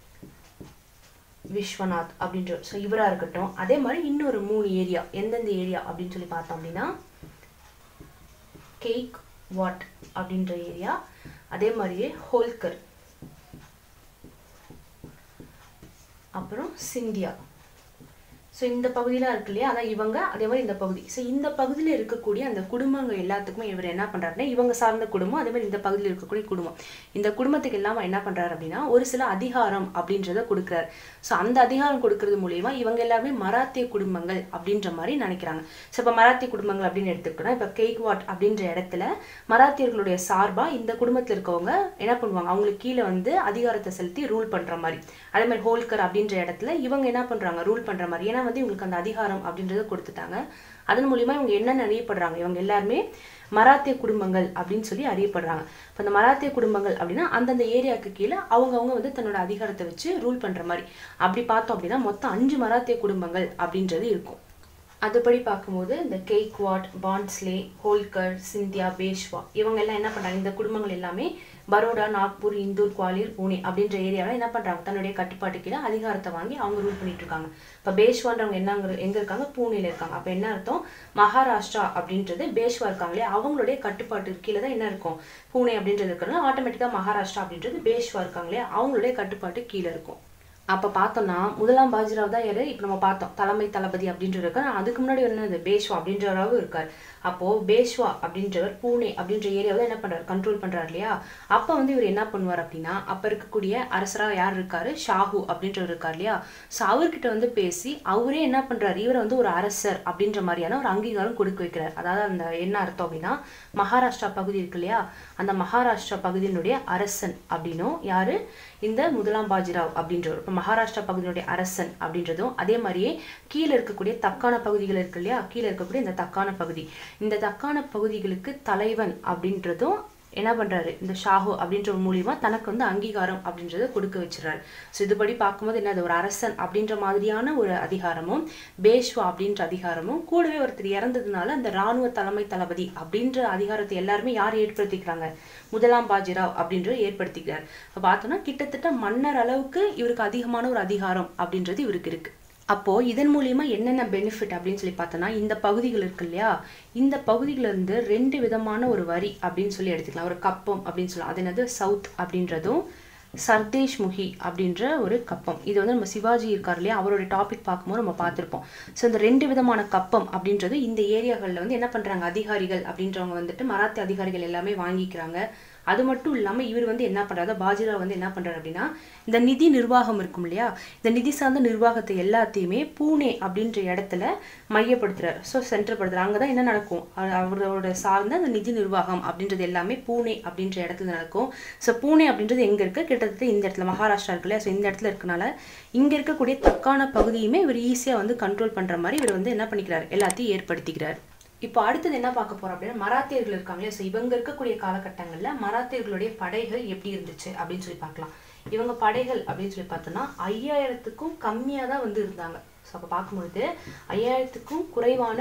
விஸ்வநாத் அப்படின்றவர் ஸோ இவராக இருக்கட்டும் அதே மாதிரி இன்னொரு மூணு ஏரியா எந்தெந்த ஏரியா அப்படின்னு சொல்லி பார்த்தோம் அப்படின்னா கேக் வாட் அப்படின்ற ஏரியா அதே மாதிரியே ஹோல்கர் அப்புறம் சிந்தியா ஸோ இந்த பகுதியெலாம் இருக்கு இல்லையா அதான் இவங்க அதே மாதிரி இந்த பகுதி ஸோ இந்த பகுதியில் இருக்கக்கூடிய அந்த குடும்பங்கள் எல்லாத்துக்குமே இவர் என்ன பண்ணுறாருன்னா இவங்க சார்ந்த குடும்பம் அதே மாதிரி இந்த பகுதியில் இருக்கக்கூடிய குடும்பம் இந்த குடும்பத்துக்கு எல்லாம் என்ன பண்ணுறாரு அப்படின்னா ஒரு சில அதிகாரம் அப்படின்றத கொடுக்குறாரு ஸோ அந்த அதிகாரம் கொடுக்கறது மூலியமா இவங்க எல்லாருமே மராத்திய குடும்பங்கள் அப்படின்ற மாதிரி நினைக்கிறாங்க ஸோ இப்போ மராத்திய குடும்பங்கள் அப்படின்னு எடுத்துக்கிட்டோம்னா இப்போ கேக்வாட் அப்படின்ற இடத்துல மராத்தியர்களுடைய சார்பாக இந்த குடும்பத்தில் இருக்கவங்க என்ன பண்ணுவாங்க அவங்களுக்கு கீழே வந்து அதிகாரத்தை செலுத்தி ரூல் பண்ணுற மாதிரி அதே மாதிரி ஹோல்கர் அப்படின்ற இடத்துல இவங்க என்ன பண்ணுறாங்க ரூல் பண்ணுற மாதிரி ஏன்னா வந்து இவங்களுக்கு அந்த அதிகாரம் அப்படின்றத கொடுத்துட்டாங்க அதன் மூலியமா இவங்க என்னென்ன அறியப்படுறாங்க இவங்க எல்லாருமே மராத்திய குடும்பங்கள் அப்படின்னு சொல்லி அறியப்படுறாங்க இப்போ இந்த மராத்திய குடும்பங்கள் அப்படின்னா அந்தந்த ஏரியாவுக்கு கீழே அவங்கவுங்க வந்து தன்னோட அதிகாரத்தை வச்சு ரூல் பண்ணுற மாதிரி அப்படி பார்த்தோம் அப்படின்னா மொத்தம் அஞ்சு மராத்திய குடும்பங்கள் அப்படின்றது இருக்கும் அதுபடி பார்க்கும்போது இந்த கேக்வாட் பான்ஸ்லே ஹோல்கர் சிந்தியா பேஷ்வா இவங்க எல்லாம் என்ன பண்றாங்க இந்த குடும்பங்கள் எல்லாமே பரோடா நாக்பூர் இந்தூர் குவாலியர் பூனே அப்படின்ற ஏரியாவில் என்ன பண்றாங்க தன்னுடைய கட்டுப்பாட்டு கீழே அதிகாரத்தை வாங்கி அவங்க ரூல் பண்ணிட்டு இருக்காங்க இப்போ பேஷ்வான்றவங்க என்னங்க எங்க இருக்காங்க பூனேல இருக்காங்க அப்போ என்ன அர்த்தம் மகாராஷ்டிரா அப்படின்றது பேஷ்வா இருக்காங்க இல்லையா அவங்களுடைய கட்டுப்பாட்டு கீழே தான் என்ன இருக்கும் பூனே அப்படின்றது இருக்கிறதுனால ஆட்டோமேட்டிக்காக மகாராஷ்டிரா அப்படின்றது பேஷ்வா இருக்காங்க இல்லையா அவங்களுடைய கட்டுப்பாட்டு கீழே இருக்கும் அப்போ பார்த்தோம்னா முதலாம் பாஜிராவ் தான் யாரு இப்போ நம்ம பார்த்தோம் தலைமை தளபதி அப்படின்றது இருக்கார் அதுக்கு முன்னாடி என்னது பேஷ்வா அப்படின்றவராகவும் இருக்கார் அப்போ பேஷ்வா அப்படின்றவர் பூனே அப்படின்ற ஏரியாவில் என்ன பண்றாரு கண்ட்ரோல் பண்றாரு இல்லையா அப்போ வந்து இவர் என்ன பண்ணுவார் அப்படின்னா அப்போ இருக்கக்கூடிய அரசராக யார் இருக்காரு ஷாஹு அப்படின்றவர் இருக்கார் இல்லையா ஸோ அவர்கிட்ட வந்து பேசி அவரே என்ன பண்றாரு இவரை வந்து ஒரு அரசர் அப்படின்ற மாதிரியான ஒரு அங்கீகாரம் கொடுக்க வைக்கிறார் அதாவது அந்த என்ன அர்த்தம் அப்படின்னா மகாராஷ்டிரா பகுதி இருக்கு இல்லையா அந்த மகாராஷ்டிரா பகுதியினுடைய அரசன் அப்படின்னும் யாரு இந்த முதலாம் பாஜிராவ் அப்படின்றவர் இப்போ மகாராஷ்டிரா பகுதியினுடைய அரசன் அப்படின்றதும் அதே மாதிரியே கீழே இருக்கக்கூடிய தக்கான பகுதிகள் இருக்கு இல்லையா கீழே இருக்கக்கூடிய இந்த தக்கான பகுதி இந்த தக்கான பகுதிகளுக்கு தலைவன் அப்படின்றதும் என்ன பண்றாரு இந்த ஷாஹு அப்படின்ற மூலியமா தனக்கு வந்து அங்கீகாரம் அப்படின்றத கொடுக்க வச்சிடறாரு ஸோ இதுபடி பார்க்கும்போது என்னது ஒரு அரசன் அப்படின்ற மாதிரியான ஒரு அதிகாரமும் பேஷ்வா அப்படின்ற அதிகாரமும் கூடவே ஒருத்தர் இறந்ததுனால அந்த ராணுவ தலைமை தளபதி அப்படின்ற அதிகாரத்தை எல்லாருமே யார் ஏற்படுத்திக்கிறாங்க முதலாம் பாஜிராவ் அப்படின்ற ஏற்படுத்திக்கிறார் இப்போ பார்த்தோம்னா கிட்டத்தட்ட மன்னர் அளவுக்கு இவருக்கு அதிகமான ஒரு அதிகாரம் அப்படின்றது இவருக்கு இருக்கு அப்போ இதன் மூலியமா என்னென்ன பெனிஃபிட் அப்படின்னு சொல்லி பார்த்தோம்னா இந்த பகுதிகள் இருக்கு இல்லையா இந்த பகுதியில இருந்து ரெண்டு விதமான ஒரு வரி அப்படின்னு சொல்லி எடுத்துக்கலாம் ஒரு கப்பம் அப்படின்னு சொல்லலாம் அது என்னது சவுத் அப்படின்றதும் சர்தேஷ் முகி அப்படின்ற ஒரு கப்பம் இது வந்து நம்ம சிவாஜி இருக்கார் இல்லையா அவரோட டாபிக் பார்க்கும்போது நம்ம பார்த்துருப்போம் ஸோ இந்த ரெண்டு விதமான கப்பம் அப்படின்றது இந்த ஏரியாகளில் வந்து என்ன பண்ணுறாங்க அதிகாரிகள் அப்படின்றவங்க வந்துட்டு மராத்தி அதிகாரிகள் எல்லாமே வாங்கிக்கிறாங்க அது மட்டும் இல்லாமல் இவர் வந்து என்ன பண்ணுறாரு பாஜிராவ் வந்து என்ன பண்ணுறாரு அப்படின்னா இந்த நிதி நிர்வாகம் இருக்கும் இல்லையா இந்த நிதி சார்ந்த நிர்வாகத்தை எல்லாத்தையுமே பூனே அப்படின்ற இடத்துல மையப்படுத்துறாரு ஸோ சென்டர்படுத்துறாரு அங்கே தான் என்ன நடக்கும் அவ- அவரோட சார்ந்த அந்த நிதி நிர்வாகம் அப்படின்றது எல்லாமே பூனே அப்படின்ற இடத்துல நடக்கும் ஸோ பூனே அப்படின்றது எங்கே இருக்கு கிட்டத்தட்ட இந்த இடத்துல மகாராஷ்டிரா இருக்கு இல்லையா ஸோ இந்த இடத்துல இருக்கனால இங்கே இருக்கக்கூடிய தக்கான பகுதியுமே இவர் ஈஸியாக வந்து கண்ட்ரோல் பண்ணுற மாதிரி இவர் வந்து என்ன பண்ணிக்கிறார் எல்லாத்தையும் ஏற்படுத்திக்கிறார் இப்போ அடுத்தது என்ன பார்க்க போறோம் அப்படின்னா மராத்தியர்கள் இருக்காங்களே ஸோ இவங்க இருக்கக்கூடிய காலகட்டங்களில் மராத்தியர்களுடைய படைகள் எப்படி இருந்துச்சு அப்படின்னு சொல்லி பார்க்கலாம் இவங்க படைகள் அப்படின்னு சொல்லி பார்த்தோம்னா ஐயாயிரத்துக்கும் கம்மியாக தான் வந்து இருந்தாங்க ஸோ அப்போ பார்க்கும்பொழுது ஐயாயிரத்துக்கும் குறைவான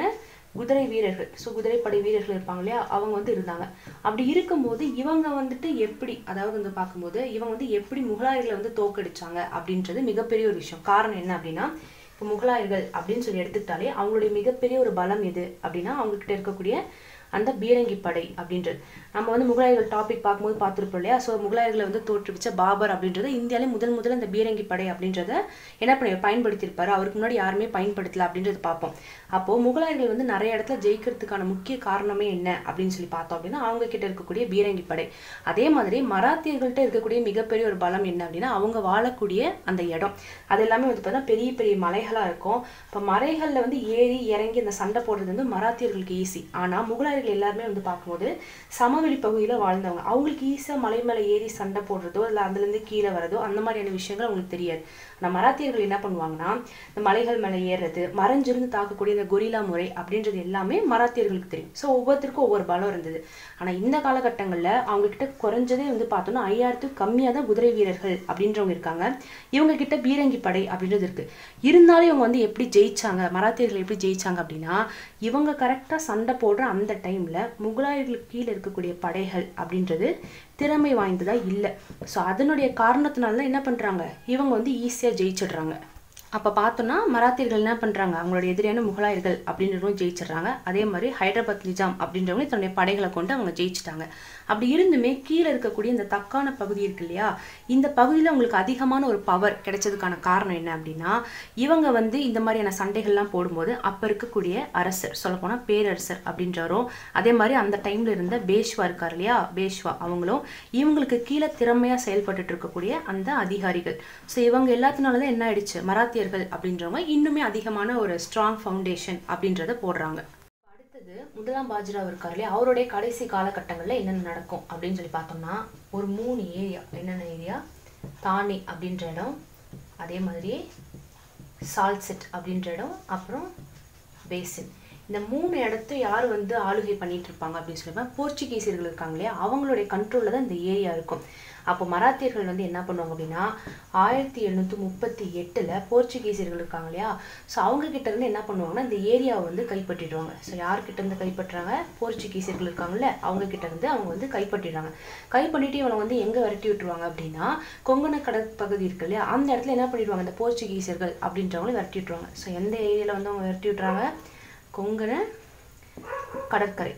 குதிரை வீரர்கள் ஸோ குதிரைப்படை வீரர்கள் இருப்பாங்க இல்லையா அவங்க வந்து இருந்தாங்க அப்படி இருக்கும்போது இவங்க வந்துட்டு எப்படி அதாவது வந்து பார்க்கும்போது இவங்க வந்து எப்படி முகலாயர்களை வந்து தோக்கடிச்சாங்க அப்படின்றது மிகப்பெரிய ஒரு விஷயம் காரணம் என்ன அப்படின்னா இப்போ முகலாயர்கள் அப்படின்னு சொல்லி எடுத்துக்கிட்டாலே அவங்களுடைய மிகப்பெரிய ஒரு பலம் எது அப்படின்னா அவங்க கிட்ட இருக்கக்கூடிய அந்த பீரங்கி படை அப்படின்றது நம்ம வந்து முகலாயர்கள் டாபிக் பார்க்கும்போது பார்த்துருப்போம் இல்லையா ஸோ முகலாயர்களை வந்து தோற்றுவிச்ச பாபர் அப்படின்றது இந்தியாவிலே முதல் முதல்ல இந்த பீரங்கி படை அப்படின்றத என்ன பண்ணி பயன்படுத்தியிருப்பாரு அவருக்கு முன்னாடி யாருமே பயன்படுத்தல அப்படின்றது பார்ப்போம் அப்போ முகலாயர்கள் வந்து நிறைய இடத்துல ஜெயிக்கிறதுக்கான முக்கிய காரணமே என்ன அப்படின்னு சொல்லி பார்த்தோம் அப்படின்னா அவங்க கிட்ட இருக்கக்கூடிய பீரங்கி படை அதே மாதிரி மராத்தியர்கள்ட்ட இருக்கக்கூடிய மிகப்பெரிய ஒரு பலம் என்ன அப்படின்னா அவங்க வாழக்கூடிய அந்த இடம் அது எல்லாமே வந்து பார்த்தா பெரிய பெரிய மலைகளா இருக்கும் இப்போ மலைகள்ல வந்து ஏறி இறங்கி அந்த சண்டை போடுறது வந்து மராத்தியர்களுக்கு ஈஸி ஆனா முகலாயர்கள் எல்லாருமே வந்து பார்க்கும்போது சமவெளி பகுதியில வாழ்ந்தவங்க அவங்களுக்கு ஈஸியா மலை மேலே ஏறி சண்டை போடுறதோ இல்லை அதுலேருந்து கீழே வரதோ அந்த மாதிரியான விஷயங்கள் அவங்களுக்கு தெரியாது ஆனால் மராத்தியர்கள் என்ன பண்ணுவாங்கன்னா இந்த மலைகள் மேலே ஏறுறது மறைஞ்சிருந்து தாக்கக்கூடிய இந்த கொரில்லா முறை அப்படின்றது எல்லாமே மராத்தியர்களுக்கு தெரியும் ஸோ ஒவ்வொருத்தருக்கும் ஒவ்வொரு பலம் இருந்தது ஆனால் இந்த காலகட்டங்களில் அவங்க கிட்ட குறைஞ்சதே வந்து பார்த்தோம்னா ஐயாயிரத்துக்கு கம்மியாக தான் குதிரை வீரர்கள் அப்படின்றவங்க இருக்காங்க இவங்க கிட்ட பீரங்கி படை அப்படின்றது இருக்கு இருந்தாலும் இவங்க வந்து எப்படி ஜெயிச்சாங்க மராத்தியர்கள் எப்படி ஜெயிச்சாங்க அப்படின்னா இவங்க கரெக்டாக சண்டை போடுற அந்த டைமில் முகலாயர்களுக்கு கீழே இருக்கக்கூடிய படைகள் அப்படின்றது திறமை வாய்ந்ததா இல்லை ஸோ அதனுடைய காரணத்தினால தான் என்ன பண்ணுறாங்க இவங்க வந்து ஈஸியாக ஜெயிச்சிடுறாங்க அப்போ பார்த்தோன்னா மராத்தியர்கள் என்ன பண்ணுறாங்க அவங்களோட எதிரியான முகலாயர்கள் அப்படின்றவங்க ஜெயிச்சிடுறாங்க அதே மாதிரி ஹைதராபாத் நிஜாம் அப்படின்றவங்க தன்னுடைய படைகளை கொண்டு அவங்க ஜெயிச்சிட்டாங்க அப்படி இருந்துமே கீழே இருக்கக்கூடிய இந்த தக்கான பகுதி இருக்கு இல்லையா இந்த பகுதியில் அவங்களுக்கு அதிகமான ஒரு பவர் கிடைச்சதுக்கான காரணம் என்ன அப்படின்னா இவங்க வந்து இந்த மாதிரியான சண்டைகள்லாம் போடும்போது அப்போ இருக்கக்கூடிய அரசர் சொல்லப்போனால் பேரரசர் அப்படின்றவரும் அதே மாதிரி அந்த டைமில் இருந்த பேஷ்வா இருக்கார் இல்லையா பேஷ்வா அவங்களும் இவங்களுக்கு கீழே திறமையாக செயல்பட்டுட்டு இருக்கக்கூடிய அந்த அதிகாரிகள் ஸோ இவங்க எல்லாத்தினால தான் என்ன ஆயிடுச்சு மராத்தியர்கள் அப்படின்றவங்க இன்னுமே அதிகமான ஒரு ஸ்ட்ராங் ஃபவுண்டேஷன் அப்படின்றத போடுறாங்க அடுத்தது முதலாம் பாஜிராவ் இருக்கார் இல்லையா அவருடைய கடைசி காலகட்டங்களில் என்னென்ன நடக்கும் அப்படின்னு சொல்லி பார்த்தோம்னா ஒரு மூணு ஏரியா என்னென்ன ஏரியா தானி அப்படின்ற இடம் அதே மாதிரி சால்செட் அப்படின்ற இடம் அப்புறம் பேசின் இந்த மூணு இடத்த யார் வந்து ஆளுகை பண்ணிட்டு இருப்பாங்க அப்படின்னு சொல்லி போர்ச்சுகீசியர்கள் இருக்காங்க இல்லையா அவங்களுடைய கண்ட்ரோலில் தான் இந்த ஏரியா இருக்கும் அப்போ மராத்தியர்கள் வந்து என்ன பண்ணுவாங்க அப்படின்னா ஆயிரத்தி எழுநூற்றி முப்பத்தி எட்டில் போர்ச்சுகீசியர்கள் இருக்காங்க இல்லையா ஸோ அவங்க கிட்ட இருந்து என்ன பண்ணுவாங்கன்னா இந்த ஏரியாவை வந்து கைப்பற்றிடுவாங்க ஸோ யார்கிட்ட இருந்து கைப்பற்றுறாங்க போர்ச்சுகீசியர்கள் இருக்காங்கல்ல அவங்க கிட்ட இருந்து அவங்க வந்து கைப்பற்றிடுறாங்க கைப்பற்றிட்டு இவனை வந்து எங்கே விரட்டி விட்டுருவாங்க அப்படின்னா கொங்கண கடற்பகுதி இருக்கு இல்லையா அந்த இடத்துல என்ன பண்ணிடுவாங்க இந்த போர்ச்சுகீசியர்கள் அப்படின்றவங்களை விரட்டி விட்டுருவாங்க ஸோ எந்த ஏரியாவில் வந்து அவங்க விரட்டி விட்டுறாங்க கொங்கண கடற்கரை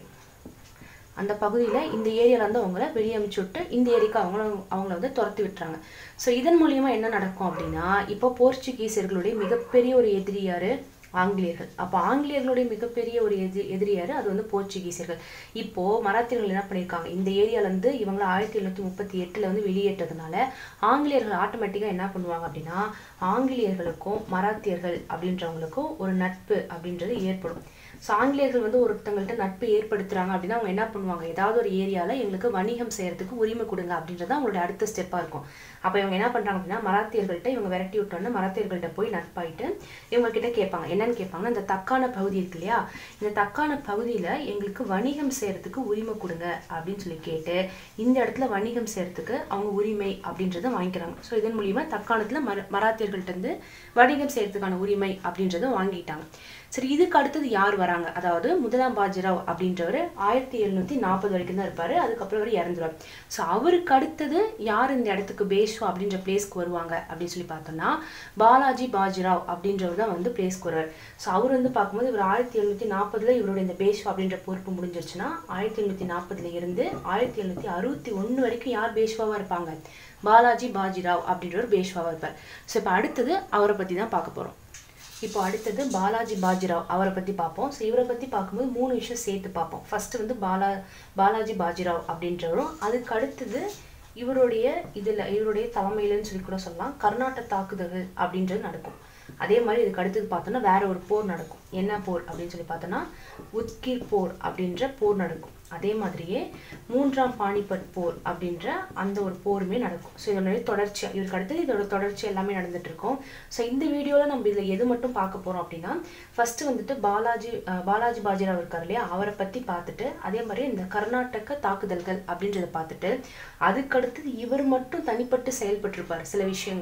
அந்த பகுதியில் இந்த ஏரியாவில் வந்து அவங்கள வெளியே அனுப்பிச்சு விட்டு இந்த ஏரியாவுக்கு அவங்கள அவங்கள வந்து துரத்தி விட்டுறாங்க ஸோ இதன் மூலியமா என்ன நடக்கும் அப்படின்னா இப்போ போர்ச்சுகீசியர்களுடைய மிகப்பெரிய ஒரு எதிரி யாரு ஆங்கிலேயர்கள் அப்போ ஆங்கிலேயர்களுடைய மிகப்பெரிய ஒரு எதி எதிரி யாரு அது வந்து போர்ச்சுகீசியர்கள் இப்போ மராத்தியர்கள் என்ன பண்ணியிருக்காங்க இந்த ஏரியால இருந்து இவங்களை ஆயிரத்தி எழுநூத்தி முப்பத்தி எட்டுல வந்து வெளியேற்றதுனால ஆங்கிலேயர்கள் ஆட்டோமேட்டிக்காக என்ன பண்ணுவாங்க அப்படின்னா ஆங்கிலேயர்களுக்கும் மராத்தியர்கள் அப்படின்றவங்களுக்கும் ஒரு நட்பு அப்படின்றது ஏற்படும் ஸோ ஆங்கிலேயர்கள் வந்து ஒருத்தங்கள்ட்ட நட்பு ஏற்படுத்துறாங்க அப்படின்னா அவங்க என்ன பண்ணுவாங்க ஏதாவது ஒரு ஏரியாவில் எங்களுக்கு வணிகம் செய்யறதுக்கு உரிமை கொடுங்க அப்படின்றது அவங்களுடைய அடுத்த ஸ்டெப்பாக இருக்கும் அப்போ இவங்க என்ன பண்ணுறாங்க அப்படின்னா மராத்தியர்கள்ட்ட இவங்க விரட்டி விட்டோன்னு மராத்தியர்கள்ட்ட போய் நட்பாயிட்டு இவங்க கிட்ட கேட்பாங்க என்னன்னு கேட்பாங்கன்னா இந்த தக்கான பகுதி இருக்கு இல்லையா இந்த தக்கான பகுதியில் எங்களுக்கு வணிகம் செய்யறதுக்கு உரிமை கொடுங்க அப்படின்னு சொல்லி கேட்டு இந்த இடத்துல வணிகம் செய்யறதுக்கு அவங்க உரிமை அப்படின்றத வாங்கிக்கிறாங்க ஸோ இதன் மூலியமா தக்காணத்தில் மர மராத்தியர்கள்ட்ட இருந்து வணிகம் செய்யறதுக்கான உரிமை அப்படின்றத வாங்கிட்டாங்க சரி இதுக்கு அடுத்தது யார் வராங்க அதாவது முதலாம் பாஜிராவ் அப்படின்றவர் ஆயிரத்தி எழுநூத்தி நாற்பது வரைக்கும் தான் இருப்பாரு அதுக்கப்புறம் அவர் இறந்துருவார் ஸோ அவருக்கு அடுத்தது யார் இந்த இடத்துக்கு பேஷ்வா அப்படின்ற பிளேஸ்க்கு வருவாங்க அப்படின்னு சொல்லி பார்த்தோம்னா பாலாஜி பாஜிராவ் அப்படின்றவர் தான் வந்து பிளேஸ்க்கு வருவார் ஸோ அவர் வந்து பார்க்கும்போது இவர் ஆயிரத்தி எழுநூத்தி நாற்பதுல இவருடைய இந்த பேஷ்வா அப்படின்ற பொறுப்பு முடிஞ்சிருச்சுன்னா ஆயிரத்தி எழுநூத்தி நாற்பதுல இருந்து ஆயிரத்தி எழுநூத்தி அறுபத்தி ஒன்று வரைக்கும் யார் பேஷ்வாவா இருப்பாங்க பாலாஜி பாஜிராவ் அப்படின்றவர் பேஷ்வாவா இருப்பார் ஸோ இப்போ அடுத்தது அவரை பத்தி தான் பார்க்க போறோம் இப்போ அடுத்தது பாலாஜி பாஜிராவ் அவரை பத்தி பார்ப்போம் ஸோ இவரை பத்தி பார்க்கும்போது மூணு விஷயம் சேர்த்து பார்ப்போம் ஃபர்ஸ்ட் வந்து பாலா பாலாஜி பாஜிராவ் அப்படின்றவரும் அதுக்கு அடுத்தது இவருடைய இதுல இவருடைய தலைமையிலன்னு சொல்லி கூட சொல்லலாம் கர்நாடக தாக்குதல்கள் அப்படின்றது நடக்கும் அதே மாதிரி இதுக்கு அடுத்தது பார்த்தோன்னா வேற ஒரு போர் நடக்கும் என்ன போர் அப்படின்னு சொல்லி பார்த்தோன்னா உத்கீர் போர் அப்படின்ற போர் நடக்கும் அதே மாதிரியே மூன்றாம் பானிபட் போர் அப்படின்ற அந்த ஒரு போருமே நடக்கும் ஸோ இதனுடைய தொடர்ச்சி இவருக்கு அடுத்தது இதோட தொடர்ச்சி எல்லாமே நடந்துட்டு இருக்கும் ஸோ இந்த வீடியோவில் நம்ம இதில் எது மட்டும் பார்க்க போகிறோம் அப்படின்னா ஃபர்ஸ்ட் வந்துட்டு பாலாஜி அஹ், பாலாஜி பாஜிராவ் இருக்கார் இல்லையா அவரை பற்றி பார்த்துட்டு அதே மாதிரி இந்த கர்நாடக தாக்குதல்கள் அப்படின்றத பார்த்துட்டு அதுக்கடுத்தது இவர் மட்டும் தனிப்பட்டு செயல்பட்டிருப்பார் சில விஷயங்கள்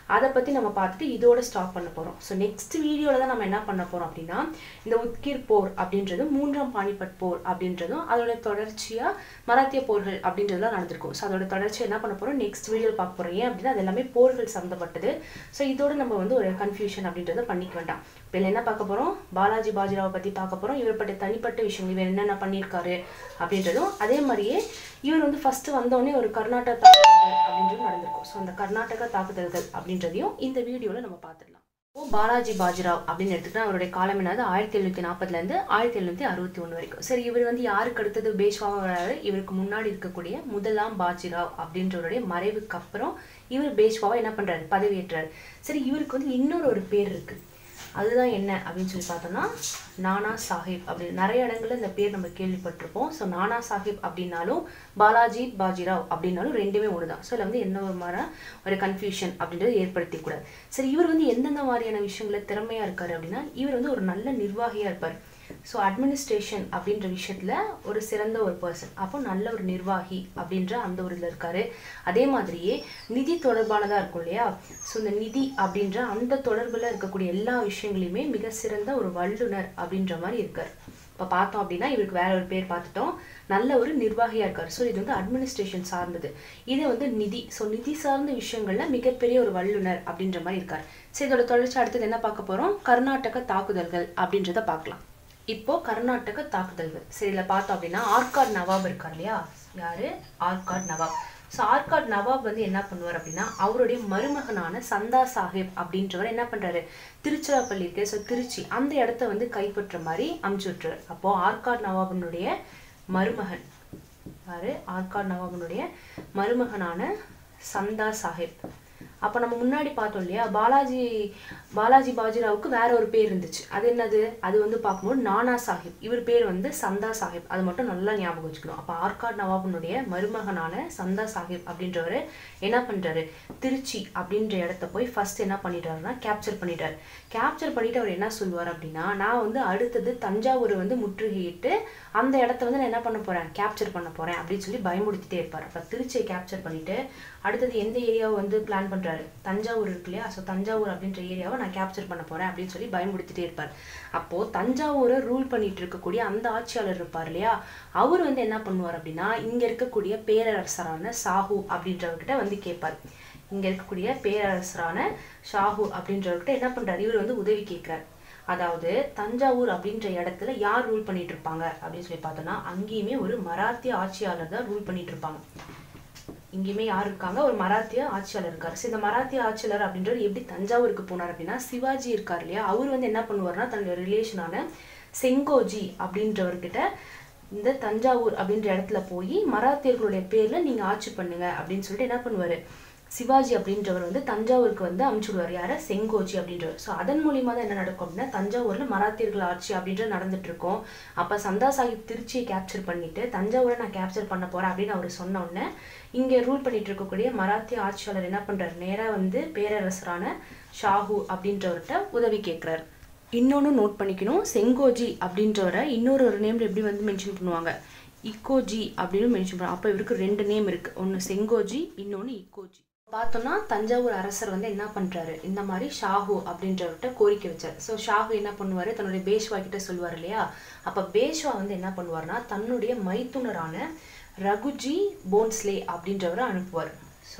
அதை பற்றி நம்ம பார்த்துட்டு இதோட ஸ்டாப் பண்ண போகிறோம் ஸோ நெக்ஸ்ட் வீடியோவில் தான் நம்ம என்ன பண்ண போகிறோம் அப்படின்னா இந்த உத்கீர் போர் அப்படின்றது மூன்றாம் பானிபட் போர் அப்படின்றதும் அதோட தொடர்ச்சியாக மராத்திய போர்கள் அப்படின்றதுலாம் நடந்திருக்கும் ஸோ அதோட தொடர்ச்சி என்ன பண்ண போகிறோம் நெக்ஸ்ட் வீடியோவில் பார்க்க போகிறோம் ஏன் அப்படின்னா அது எல்லாமே போர்கள் சம்மந்தப்பட்டது ஸோ இதோட நம்ம வந்து ஒரு கன்ஃபியூஷன் அப்படின்றத பண்ணிக்க வேண்டாம் இப்போ என்ன பார்க்க போகிறோம் பாலாஜி பாஜிராவை பற்றி பார்க்க போகிறோம் இவர் பற்றி தனிப்பட்ட விஷயங்கள் இவர் என்னென்ன பண்ணியிருக்காரு அப்படின்றதும் அதே மாதிரியே இவர் வந்து ஃபஸ்ட்டு வந்தோடனே ஒரு கர்நாடகா தாக்குதல்கள் அப்படின்றது நடந்திருக்கும் ஸோ அந்த கர்நாடகா தாக்குதல்கள் அப்படின்றதையும் இந்த வீடியோவில் நம்ம பார்த்துடலாம் இப்போ பாலாஜி பாஜிராவ் அப்படின்னு எடுத்துக்கிட்டா அவருடைய காலம் என்னது ஆயிரத்தி எழுநூற்றி நாற்பதுலேருந்து ஆயிரத்தி எழுநூற்றி அறுபத்தி ஒன்று வரைக்கும் சரி இவர் வந்து யாருக்கு அடுத்தது பேஷ்வாவாக வராரு இவருக்கு முன்னாடி இருக்கக்கூடிய முதலாம் பாஜிராவ் அப்படின்றவருடைய மறைவுக்கு அப்புறம் இவர் பேஷ்வாவை என்ன பண்ணுறாரு பதவியேற்றார் சரி இவருக்கு வந்து இன்னொரு ஒரு பேர் இருக்குது அதுதான் என்ன அப்படின்னு சொல்லி பார்த்தோம்னா நானா சாஹிப் அப்படின்னு நிறைய இடங்கள்ல இந்த பேர் நம்ம கேள்விப்பட்டிருப்போம் ஸோ நானா சாஹிப் அப்படின்னாலும் பாலாஜி பாஜிராவ் அப்படின்னாலும் ரெண்டுமே ஒன்று தான் ஸோ இதில் வந்து என்ன ஒரு மாதிரி ஒரு கன்ஃபியூஷன் அப்படின்றது ஏற்படுத்திக்கூடாது சரி இவர் வந்து எந்தெந்த மாதிரியான விஷயங்கள திறமையாக இருக்காரு அப்படின்னா இவர் வந்து ஒரு நல்ல நிர்வாகியாக இருப்பார் ஸோ அட்மினிஸ்ட்ரேஷன் அப்படின்ற விஷயத்தில் ஒரு சிறந்த ஒரு பர்சன் அப்போ நல்ல ஒரு நிர்வாகி அப்படின்ற அந்த ஒரு இதில் இருக்காரு அதே மாதிரியே நிதி தொடர்பானதாக இருக்கும் இல்லையா ஸோ இந்த நிதி அப்படின்ற அந்த தொடர்பில் இருக்கக்கூடிய எல்லா விஷயங்களையுமே மிக சிறந்த ஒரு வல்லுனர் அப்படின்ற மாதிரி இருக்கார் இப்போ பார்த்தோம் அப்படின்னா இவருக்கு வேற ஒரு பேர் பார்த்துட்டோம் நல்ல ஒரு நிர்வாகியாக இருக்கார் ஸோ இது வந்து அட்மினிஸ்ட்ரேஷன் சார்ந்தது இது வந்து நிதி ஸோ நிதி சார்ந்த விஷயங்கள்ல மிகப்பெரிய ஒரு வல்லுனர் அப்படின்ற மாதிரி இருக்கார் சரி இதோட தொடர்ச்சி அடுத்தது என்ன பார்க்க போகிறோம் கர்நாடக தாக்குதல்கள் அப்படின்றத பார்க்கலாம் இப்போ கர்நாடக தாக்குதல்கள் சரி இதில் பார்த்தோம் அப்படின்னா ஆர்காட் நவாப் இருக்கார் இல்லையா யாரு ஆர்காட் நவாப் ஸோ ஆர்காட் நவாப் வந்து என்ன பண்ணுவார் அப்படின்னா அவருடைய மருமகனான சந்தா சாஹிப் அப்படின்றவர் என்ன பண்றாரு திருச்சிராப்பள்ளி இருக்கு ஸோ திருச்சி அந்த இடத்த வந்து கைப்பற்ற மாதிரி அமுச்சு விட்டுறாரு அப்போ ஆர்காட் நவாபினுடைய மருமகன் யாரு ஆர்காட் நவாபினுடைய மருமகனான சந்தா சாஹிப் அப்போ நம்ம முன்னாடி பார்த்தோம் இல்லையா பாலாஜி பாலாஜி பாஜிராவுக்கு வேற ஒரு பேர் இருந்துச்சு அது என்னது அது வந்து பார்க்கும்போது நானா சாஹிப் இவர் பேர் வந்து சந்தா சாஹிப் அது மட்டும் நல்லா ஞாபகம் வச்சுக்கணும் அப்போ ஆர்காட் நவாபனுடைய மருமகனான சந்தா சாஹிப் அப்படின்றவர் என்ன பண்ணுறாரு திருச்சி அப்படின்ற இடத்த போய் ஃபர்ஸ்ட் என்ன பண்ணிட்டாருன்னா கேப்சர் பண்ணிட்டார் கேப்சர் பண்ணிட்டு அவர் என்ன சொல்லுவார் அப்படின்னா நான் வந்து அடுத்தது தஞ்சாவூர் வந்து முற்றுகையிட்டு அந்த இடத்த வந்து நான் என்ன பண்ண போறேன் கேப்சர் பண்ண போறேன் அப்படின்னு சொல்லி பயமுடுத்திட்டே இருப்பார் அப்போ திருச்சியை கேப்சர் பண்ணிட்டு அடுத்தது எந்த ஏரியாவை வந்து பிளான் பண்றாரு தஞ்சாவூர் இருக்கு இல்லையா ஸோ தஞ்சாவூர் அப்படின்ற ஏரியாவை நான் கேப்சர் பண்ண போறேன் அப்படின்னு சொல்லி பயமுடுத்திட்டே இருப்பார் அப்போ தஞ்சாவூரை ரூல் பண்ணிட்டு இருக்கக்கூடிய அந்த ஆட்சியாளர் இருப்பார் இல்லையா அவர் வந்து என்ன பண்ணுவார் அப்படின்னா இங்க இருக்கக்கூடிய பேரரசரான சாஹு அப்படின்றவர்கிட்ட வந்து கேட்பார் இங்க இருக்கக்கூடிய பேரரசரான ஷாஹு அப்படின்றவர்கிட்ட என்ன பண்றாரு இவர் வந்து உதவி கேட்கிறார் அதாவது தஞ்சாவூர் அப்படின்ற இடத்துல யார் ரூல் பண்ணிட்டு இருப்பாங்க அப்படின்னு சொல்லி பார்த்தோம்னா அங்கேயுமே ஒரு மராத்திய ஆட்சியாளர் தான் ரூல் பண்ணிட்டு இருப்பாங்க இங்கேயுமே யார் இருக்காங்க ஒரு மராத்திய ஆட்சியாளர் இருக்காரு ஸோ இந்த மராத்திய ஆட்சியாளர் அப்படின்றது எப்படி தஞ்சாவூருக்கு போனார் அப்படின்னா சிவாஜி இருக்கார் இல்லையா அவர் வந்து என்ன பண்ணுவார்னா தன்னுடைய ரிலேஷனான செங்கோஜி அப்படின்றவர்கிட்ட இந்த தஞ்சாவூர் அப்படின்ற இடத்துல போய் மராத்தியர்களுடைய பேர்ல நீங்க ஆட்சி பண்ணுங்க அப்படின்னு சொல்லிட்டு என்ன பண்ணுவாரு சிவாஜி அப்படின்றவர் வந்து தஞ்சாவூருக்கு வந்து அமுச்சுடுவார் யார செங்கோஜி அப்படின்றவர் ஸோ அதன் மூலியமா தான் என்ன நடக்கும் அப்படின்னா தஞ்சாவூர்ல மராத்தியர்கள் ஆட்சி அப்படின்றது நடந்துட்டு இருக்கும் அப்ப சந்தா சாஹிப் திருச்சியை கேப்சர் பண்ணிட்டு தஞ்சாவூரை நான் கேப்சர் பண்ண போறேன் அப்படின்னு அவர் சொன்ன உடனே இங்க ரூல் பண்ணிட்டு இருக்கக்கூடிய மராத்திய ஆட்சியாளர் என்ன பண்றாரு நேரா வந்து பேரரசரான ஷாஹு அப்படின்றவர்கிட்ட உதவி கேட்கிறாரு இன்னொன்று நோட் பண்ணிக்கணும் செங்கோஜி அப்படின்றவரை இன்னொரு ஒரு நேம் எப்படி வந்து மென்ஷன் பண்ணுவாங்க இக்கோஜி அப்படின்னு மென்ஷன் பண்ணுவாங்க அப்போ இவருக்கு ரெண்டு நேம் இருக்கு ஒன்று செங்கோஜி இன்னொன்று இக்கோஜி பார்த்தோம்னா தஞ்சாவூர் அரசர் வந்து என்ன பண்றாரு இந்த மாதிரி ஷாஹு அப்படின்றவர்கிட்ட கோரிக்கை வச்சார் ஸோ ஷாஹு என்ன பண்ணுவாரு தன்னுடைய பேஷ்வா கிட்ட சொல்லுவார் இல்லையா அப்ப பேஷ்வா வந்து என்ன பண்ணுவார்னா தன்னுடைய மைத்துனரான ரகுஜி போன்ஸ்லே அப்படின்றவரை அனுப்புவார் ஸோ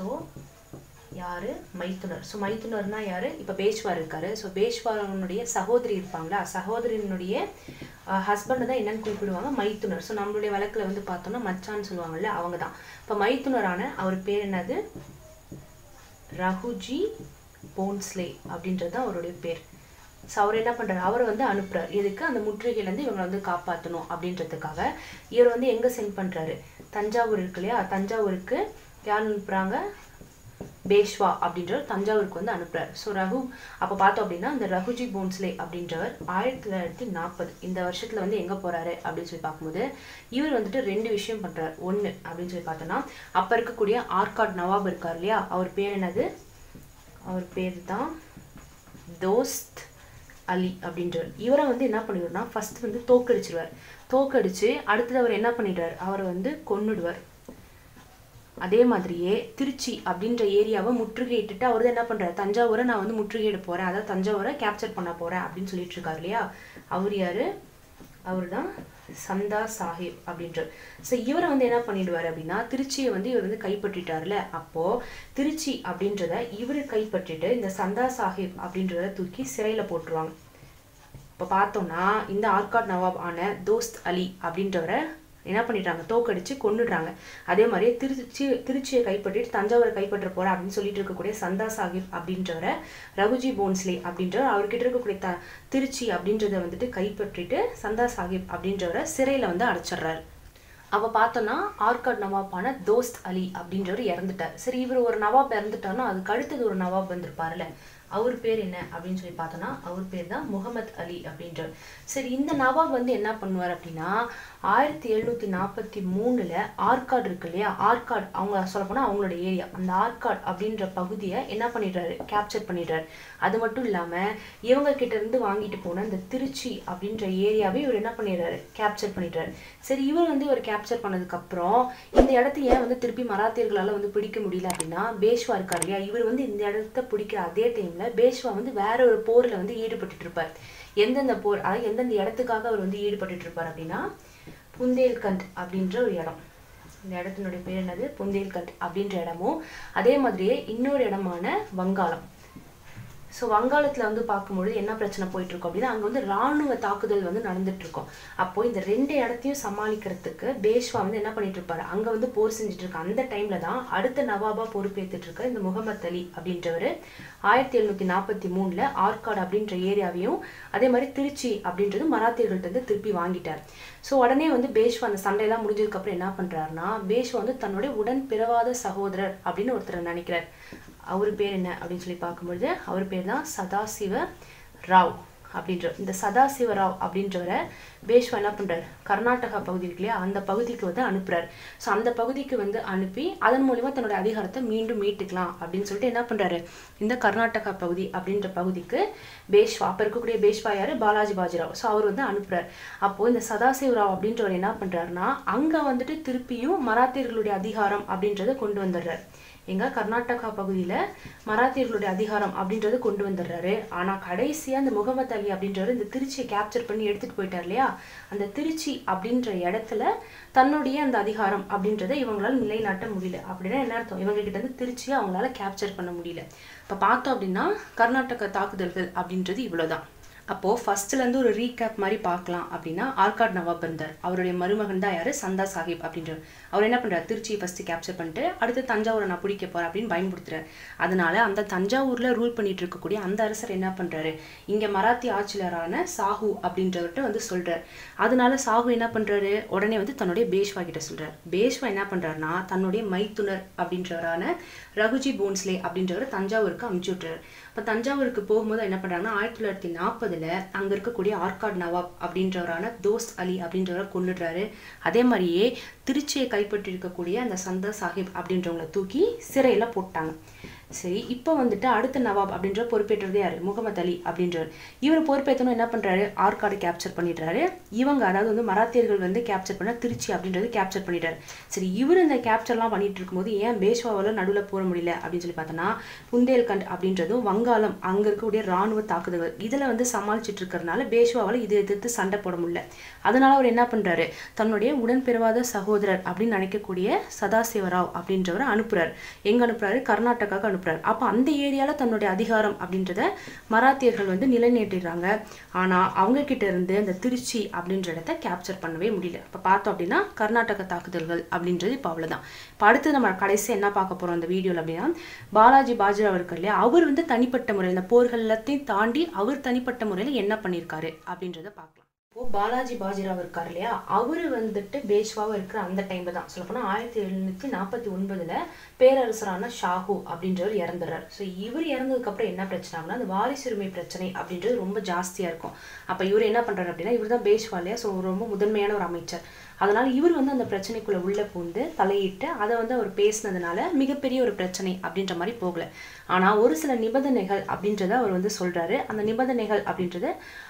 யாரு மைத்துனர் ஸோ மைத்துனர்னா யாரு இப்போ பேஷ்வா இருக்காரு ஸோ பேஷ்வானுடைய சகோதரி இருப்பாங்களா சகோதரியினுடைய ஹஸ்பண்ட் தான் என்னன்னு குறிப்பிடுவாங்க மைத்துனர் ஸோ நம்மளுடைய வழக்கில் வந்து பார்த்தோம்னா மச்சான்னு சொல்லுவாங்கல்ல அவங்க தான் இப்போ மைத்துனரான அவர் பேர் என்னது ரகுஜி போன்ஸ்லே அப்படின்றது தான் அவருடைய பேர் ஸோ அவர் என்ன பண்றாரு அவர் வந்து அனுப்புறாரு எதுக்கு அந்த முற்றுகையிலேருந்து இவங்களை வந்து காப்பாற்றணும் அப்படின்றதுக்காக இவர் வந்து எங்கே சென்ட் பண்றாரு தஞ்சாவூர் இருக்கு இல்லையா தஞ்சாவூருக்கு யார் அனுப்புறாங்க பேஷ்வா அப்படின்றவர் தஞ்சாவூருக்கு வந்து அனுப்புறாரு ஸோ ரகு அப்போ பார்த்தோம் அப்படின்னா இந்த ரகுஜி போன்ஸ்லே அப்படின்றவர் ஆயிரத்தி தொள்ளாயிரத்தி நாற்பது இந்த வருஷத்துல வந்து எங்க போறாரு அப்படின்னு சொல்லி பார்க்கும்போது இவர் வந்துட்டு ரெண்டு விஷயம் பண்றாரு ஒண்ணு அப்படின்னு சொல்லி பார்த்தோம்னா அப்ப இருக்கக்கூடிய ஆர்காட் நவாப் இருக்கார் இல்லையா அவர் பேர் என்னது அவர் பேர் தான் தோஸ்த் அலி அப்படின்றவர் இவரை வந்து என்ன பண்ணிடுவார்னா ஃபர்ஸ்ட் வந்து தோக்கடிச்சிருவார் தோக்கடிச்சு அடுத்தது அவர் என்ன பண்ணிடுவார் அவரை வந்து கொன்னுடுவார் அதே மாதிரியே திருச்சி அப்படின்ற ஏரியாவை முற்றுகையிட்டுட்டு அவர் தான் என்ன பண்றாரு தஞ்சாவூரை நான் வந்து முற்றுகையிட போறேன் அதாவது தஞ்சாவூரை கேப்சர் பண்ண போறேன் அப்படின்னு சொல்லிட்டு இருக்காரு இல்லையா அவர் யாரு அவர் தான் சந்தா சாஹிப் அப்படின்றார் ஸோ இவரை வந்து என்ன பண்ணிடுவார் அப்படின்னா திருச்சியை வந்து இவர் வந்து கைப்பற்றிட்டார்ல அப்போ திருச்சி அப்படின்றத இவர் கைப்பற்றிட்டு இந்த சந்தா சாஹிப் அப்படின்றத தூக்கி சிறையில போட்டுருவாங்க இப்போ பார்த்தோம்னா இந்த ஆர்காட் நவாப் ஆன தோஸ்த் அலி அப்படின்றவரை என்ன பண்ணிடுறாங்க தோக்கடிச்சு கொன்னுடுறாங்க அதே மாதிரி திருச்சி திருச்சியை கைப்பற்றிட்டு தஞ்சாவூரை கைப்பற்ற போறேன் அப்படின்னு சொல்லிட்டு இருக்கக்கூடிய சந்தா சாஹிப் அப்படின்றவரை ரகுஜி போன்ஸ்லே அப்படின்றவர் அவர்கிட்ட இருக்கக்கூடிய த திருச்சி அப்படின்றத வந்துட்டு கைப்பற்றிட்டு சந்தா சாஹிப் அப்படின்றவரை சிறையில வந்து அடைச்சிடுறாரு அப்போ பார்த்தோன்னா ஆர்காட் நவாப்பான தோஸ்த் அலி அப்படின்றவர் இறந்துட்டார் சரி இவர் ஒரு நவாப் இறந்துட்டாருன்னா அதுக்கு அடுத்தது ஒரு நவாப் வந்திருப்பாருல்ல அவர் பேர் என்ன அப்படின்னு சொல்லி பார்த்தோன்னா அவர் பேர் தான் முகமது அலி அப்படின்றவர் சரி இந்த நவாப் வந்து என்ன பண்ணுவார் அப்படின்னா ஆயிரத்தி எழுநூத்தி நாற்பத்தி மூணுல ஆர்காட் இருக்கு இல்லையா ஆர்காட் அவங்க சொல்ல அவங்களோட ஏரியா அந்த ஆர்காட் அப்படின்ற பகுதியை என்ன பண்ணிடுறாரு கேப்சர் பண்ணிடுறாரு அது மட்டும் இல்லாம இவங்க கிட்ட இருந்து வாங்கிட்டு போன இந்த திருச்சி அப்படின்ற ஏரியாவை இவர் என்ன பண்ணிடுறாரு கேப்சர் பண்ணிடுறாரு சரி இவர் வந்து இவர் கேப்சர் பண்ணதுக்கு அப்புறம் இந்த இடத்த ஏன் வந்து திருப்பி மராத்தியர்களால வந்து பிடிக்க முடியல அப்படின்னா பேஷ்வா இருக்கார் இல்லையா இவர் வந்து இந்த இடத்த பிடிக்கிற அதே டைம்ல பேஷ்வா வந்து வேற ஒரு போர்ல வந்து ஈடுபட்டுட்டு இருப்பார் எந்தெந்த போர் அதாவது எந்தெந்த இடத்துக்காக அவர் வந்து ஈடுபட்டுட்டு இருப்பார் அப்படின்னா புந்தேல்கண்ட் அப்படின்ற ஒரு இடம் இந்த இடத்தினுடைய பேர் என்னது புந்தேல்கண்ட் அப்படின்ற இடமும் அதே மாதிரியே இன்னொரு இடமான வங்காளம் ஸோ வங்காளத்தில் வந்து பார்க்கும்பொழுது என்ன பிரச்சனை போயிட்டு இருக்கும் அப்படின்னா அங்கே வந்து ராணுவ தாக்குதல் வந்து நடந்துட்டு இருக்கும் அப்போ இந்த ரெண்டு இடத்தையும் சமாளிக்கிறதுக்கு பேஷ்வா வந்து என்ன பண்ணிட்டு இருப்பாரு அங்கே வந்து போர் செஞ்சுட்டு இருக்க அந்த டைம்ல தான் அடுத்த நவாபா பொறுப்பேற்றுட்டு இருக்க இந்த முகமது அலி அப்படின்றவர் ஆயிரத்தி எழுநூத்தி நாற்பத்தி மூணுல ஆர்காட் அப்படின்ற ஏரியாவையும் அதே மாதிரி திருச்சி அப்படின்றது மராத்தியர்கள்ட்ட இருந்து திருப்பி வாங்கிட்டார் ஸோ உடனே வந்து பேஷ்வா அந்த சண்டையெல்லாம் முடிஞ்சதுக்கு அப்புறம் என்ன பண்றாருன்னா பேஷ்வா வந்து தன்னுடைய உடன் பிறவாத சகோதரர் அப்படின்னு ஒருத்தர் நினைக்கிறார் அவர் பேர் என்ன அப்படின்னு சொல்லி பார்க்கும்பொழுது அவர் பேர் தான் சதாசிவ ராவ் அப்படின்ற இந்த சதாசிவ ராவ் அப்படின்றவரை பேஷ்வா என்ன பண்றாரு கர்நாடகா பகுதி இருக்கு இல்லையா அந்த பகுதிக்கு வந்து அனுப்புறாரு ஸோ அந்த பகுதிக்கு வந்து அனுப்பி அதன் மூலியமா தன்னோட அதிகாரத்தை மீண்டும் மீட்டுக்கலாம் அப்படின்னு சொல்லிட்டு என்ன பண்றாரு இந்த கர்நாடகா பகுதி அப்படின்ற பகுதிக்கு பேஷ்வா அப்ப இருக்கக்கூடிய பேஷ்வா யாரு பாலாஜி பாஜிராவ் ஸோ அவர் வந்து அனுப்புறாரு அப்போ இந்த சதாசிவ ராவ் அப்படின்றவர் என்ன பண்றாருன்னா அங்க வந்துட்டு திருப்பியும் மராத்தியர்களுடைய அதிகாரம் அப்படின்றத கொண்டு வந்துடுறாரு எங்க கர்நாடகா பகுதியில மராத்தியர்களுடைய அதிகாரம் அப்படின்றத கொண்டு வந்துடுறாரு ஆனா கடைசியா அந்த முகமது அலி அப்படின்றவர் இந்த திருச்சியை கேப்சர் பண்ணி எடுத்துட்டு போயிட்டார் இல்லையா அந்த திருச்சி அப்படின்ற இடத்துல தன்னுடைய அந்த அதிகாரம் அப்படின்றத இவங்களால நிலைநாட்ட முடியல அப்படின்னா என்ன அர்த்தம் இவங்க கிட்ட இருந்து திருச்சியை அவங்களால கேப்சர் பண்ண முடியல இப்ப பார்த்தோம் அப்படின்னா கர்நாடக தாக்குதல்கள் அப்படின்றது இவ்வளவுதான் அப்போ ஃபர்ஸ்ட்ல இருந்து ஒரு ரீகேப் மாதிரி பார்க்கலாம் அப்படின்னா ஆர்காட் நவாப் இருந்தார் அவருடைய மருமகன் தான் யாரு சந்தா சாஹிப் அப்படின்றவர் அவர் என்ன பண்றாரு திருச்சியை ஃபர்ஸ்ட் கேப்சர் பண்ணிட்டு அடுத்து தஞ்சாவூரை நான் பிடிக்க போறேன் அப்படின்னு பயன்படுத்துறாரு அதனால அந்த தஞ்சாவூர்ல ரூல் பண்ணிட்டு இருக்கக்கூடிய அந்த அரசர் என்ன பண்றாரு இங்க மராத்தி ஆட்சியாளரான சாஹு அப்படின்றவர்கிட்ட வந்து சொல்றாரு அதனால சாஹு என்ன பண்றாரு உடனே வந்து தன்னுடைய பேஷ்வா கிட்ட சொல்றாரு பேஷ்வா என்ன பண்றாருன்னா தன்னுடைய மைத்துனர் அப்படின்றவரான ரகுஜி போன்ஸ்லே அப்படின்றவர் தஞ்சாவூருக்கு அமுச்சு விட்டுறாரு இப்போ தஞ்சாவூருக்கு போகும்போது என்ன பண்றாங்கன்னா ஆயிரத்தி தொள்ளாயிரத்தி நாற்பதுல அங்க இருக்கக்கூடிய ஆர்காட் நவாப் அப்படின்றவரான தோஸ்த் அலி அப்படின்றவரை கொண்டுடுறாரு அதே மாதிரியே திருச்சியை கைப்பற்றி இருக்கக்கூடிய அந்த சந்தா சாஹிப் அப்படின்றவங்களை தூக்கி சிறையில போட்டாங்க சரி இப்போ வந்துட்டு அடுத்த நவாப் அப்படின்ற பொறுப்பேற்றது யாரு முகமது அலி அப்படின்றவர் இவர் பொறுப்பேற்றணும் என்ன பண்றாரு ஆற்காடு கேப்சர் பண்ணிடுறாரு இவங்க அதாவது வந்து மராத்தியர்கள் வந்து கேப்சர் பண்ண திருச்சி அப்படின்றது கேப்சர் பண்ணிட்டாரு சரி இவர் இந்த கேப்சர்லாம் பண்ணிட்டு இருக்கும்போது ஏன் பேஷ்வாவில் நடுவில் போட முடியல அப்படின்னு சொல்லி பார்த்தோன்னா புந்தேல்கண்ட் அப்படின்றதும் வங்காளம் அங்க இருக்கக்கூடிய ராணுவ தாக்குதல்கள் இதுல வந்து சமாளிச்சுட்டு இருக்கிறதுனால பேஷ்வாவால் இது எதிர்த்து சண்டை போட முடியல அதனால அவர் என்ன பண்றாரு தன்னுடைய உடன்பிறவாத சகோதரர் அப்படின்னு நினைக்கக்கூடிய சதாசிவராவ் அப்படின்றவரை அனுப்புறாரு எங்க அனுப்புறாரு கர்நாடகாவுக்கு அனுப்புறாரு அப்ப அந்த ஏரியால தன்னுடைய அதிகாரம் அப்படின்றத மராத்தியர்கள் வந்து நிலைநிறுத்திடுறாங்க ஆனா அவங்க கிட்ட இருந்து அந்த திருச்சி அப்படின்ற இடத்த கேப்சர் பண்ணவே முடியல இப்ப பார்த்தோம் அப்படின்னா கர்நாடக தாக்குதல்கள் அப்படின்றது இப்போ அவ்வளவுதான் இப்போ அடுத்து நம்ம கடைசி என்ன பார்க்க போறோம் அந்த வீடியோல அப்படின்னா பாலாஜி பாஜிராவ் இருக்கு இல்லையா அவர் வந்து தனிப்பட்ட முறையில் இந்த போர்கள் எல்லாத்தையும் தாண்டி அவர் தனிப்பட்ட முறையில் என்ன பண்ணியிருக்காரு அப்படின்றத பார்க்கலாம் இப்போ பாலாஜி பாஜிராவ் இருக்கார் இல்லையா அவரு வந்துட்டு பேஷ்வாவா இருக்கிற அந்த டைம்ல தான் சொல்ல போனா ஆயிரத்தி எழுநூத்தி நாற்பத்தி ஒன்பதுல பேரரசரான ஷாஹு அப்படின்றவர் இறந்துடுறாரு ஸோ இவர் இறந்ததுக்கு அப்புறம் என்ன பிரச்சனை ஆகுனா அந்த வாரிசுரிமை பிரச்சனை அப்படின்றது ரொம்ப ஜாஸ்தியா இருக்கும் அப்ப இவர் என்ன பண்றாரு அப்படின்னா இவர் தான் பேஷ்வா இல்லையா ஸோ ரொம்ப முதன்மையான ஒரு அமைச்சர் அதனால இவர் வந்து அந்த பிரச்சனைக்குள்ள உள்ள பூந்து தலையிட்டு அதை வந்து அவர் பேசினதுனால மிகப்பெரிய ஒரு பிரச்சனை அப்படின்ற மாதிரி போகல ஆனா ஒரு சில நிபந்தனைகள் அப்படின்றத அவர் வந்து சொல்றாரு அந்த நிபந்தனைகள் அப்படின்றத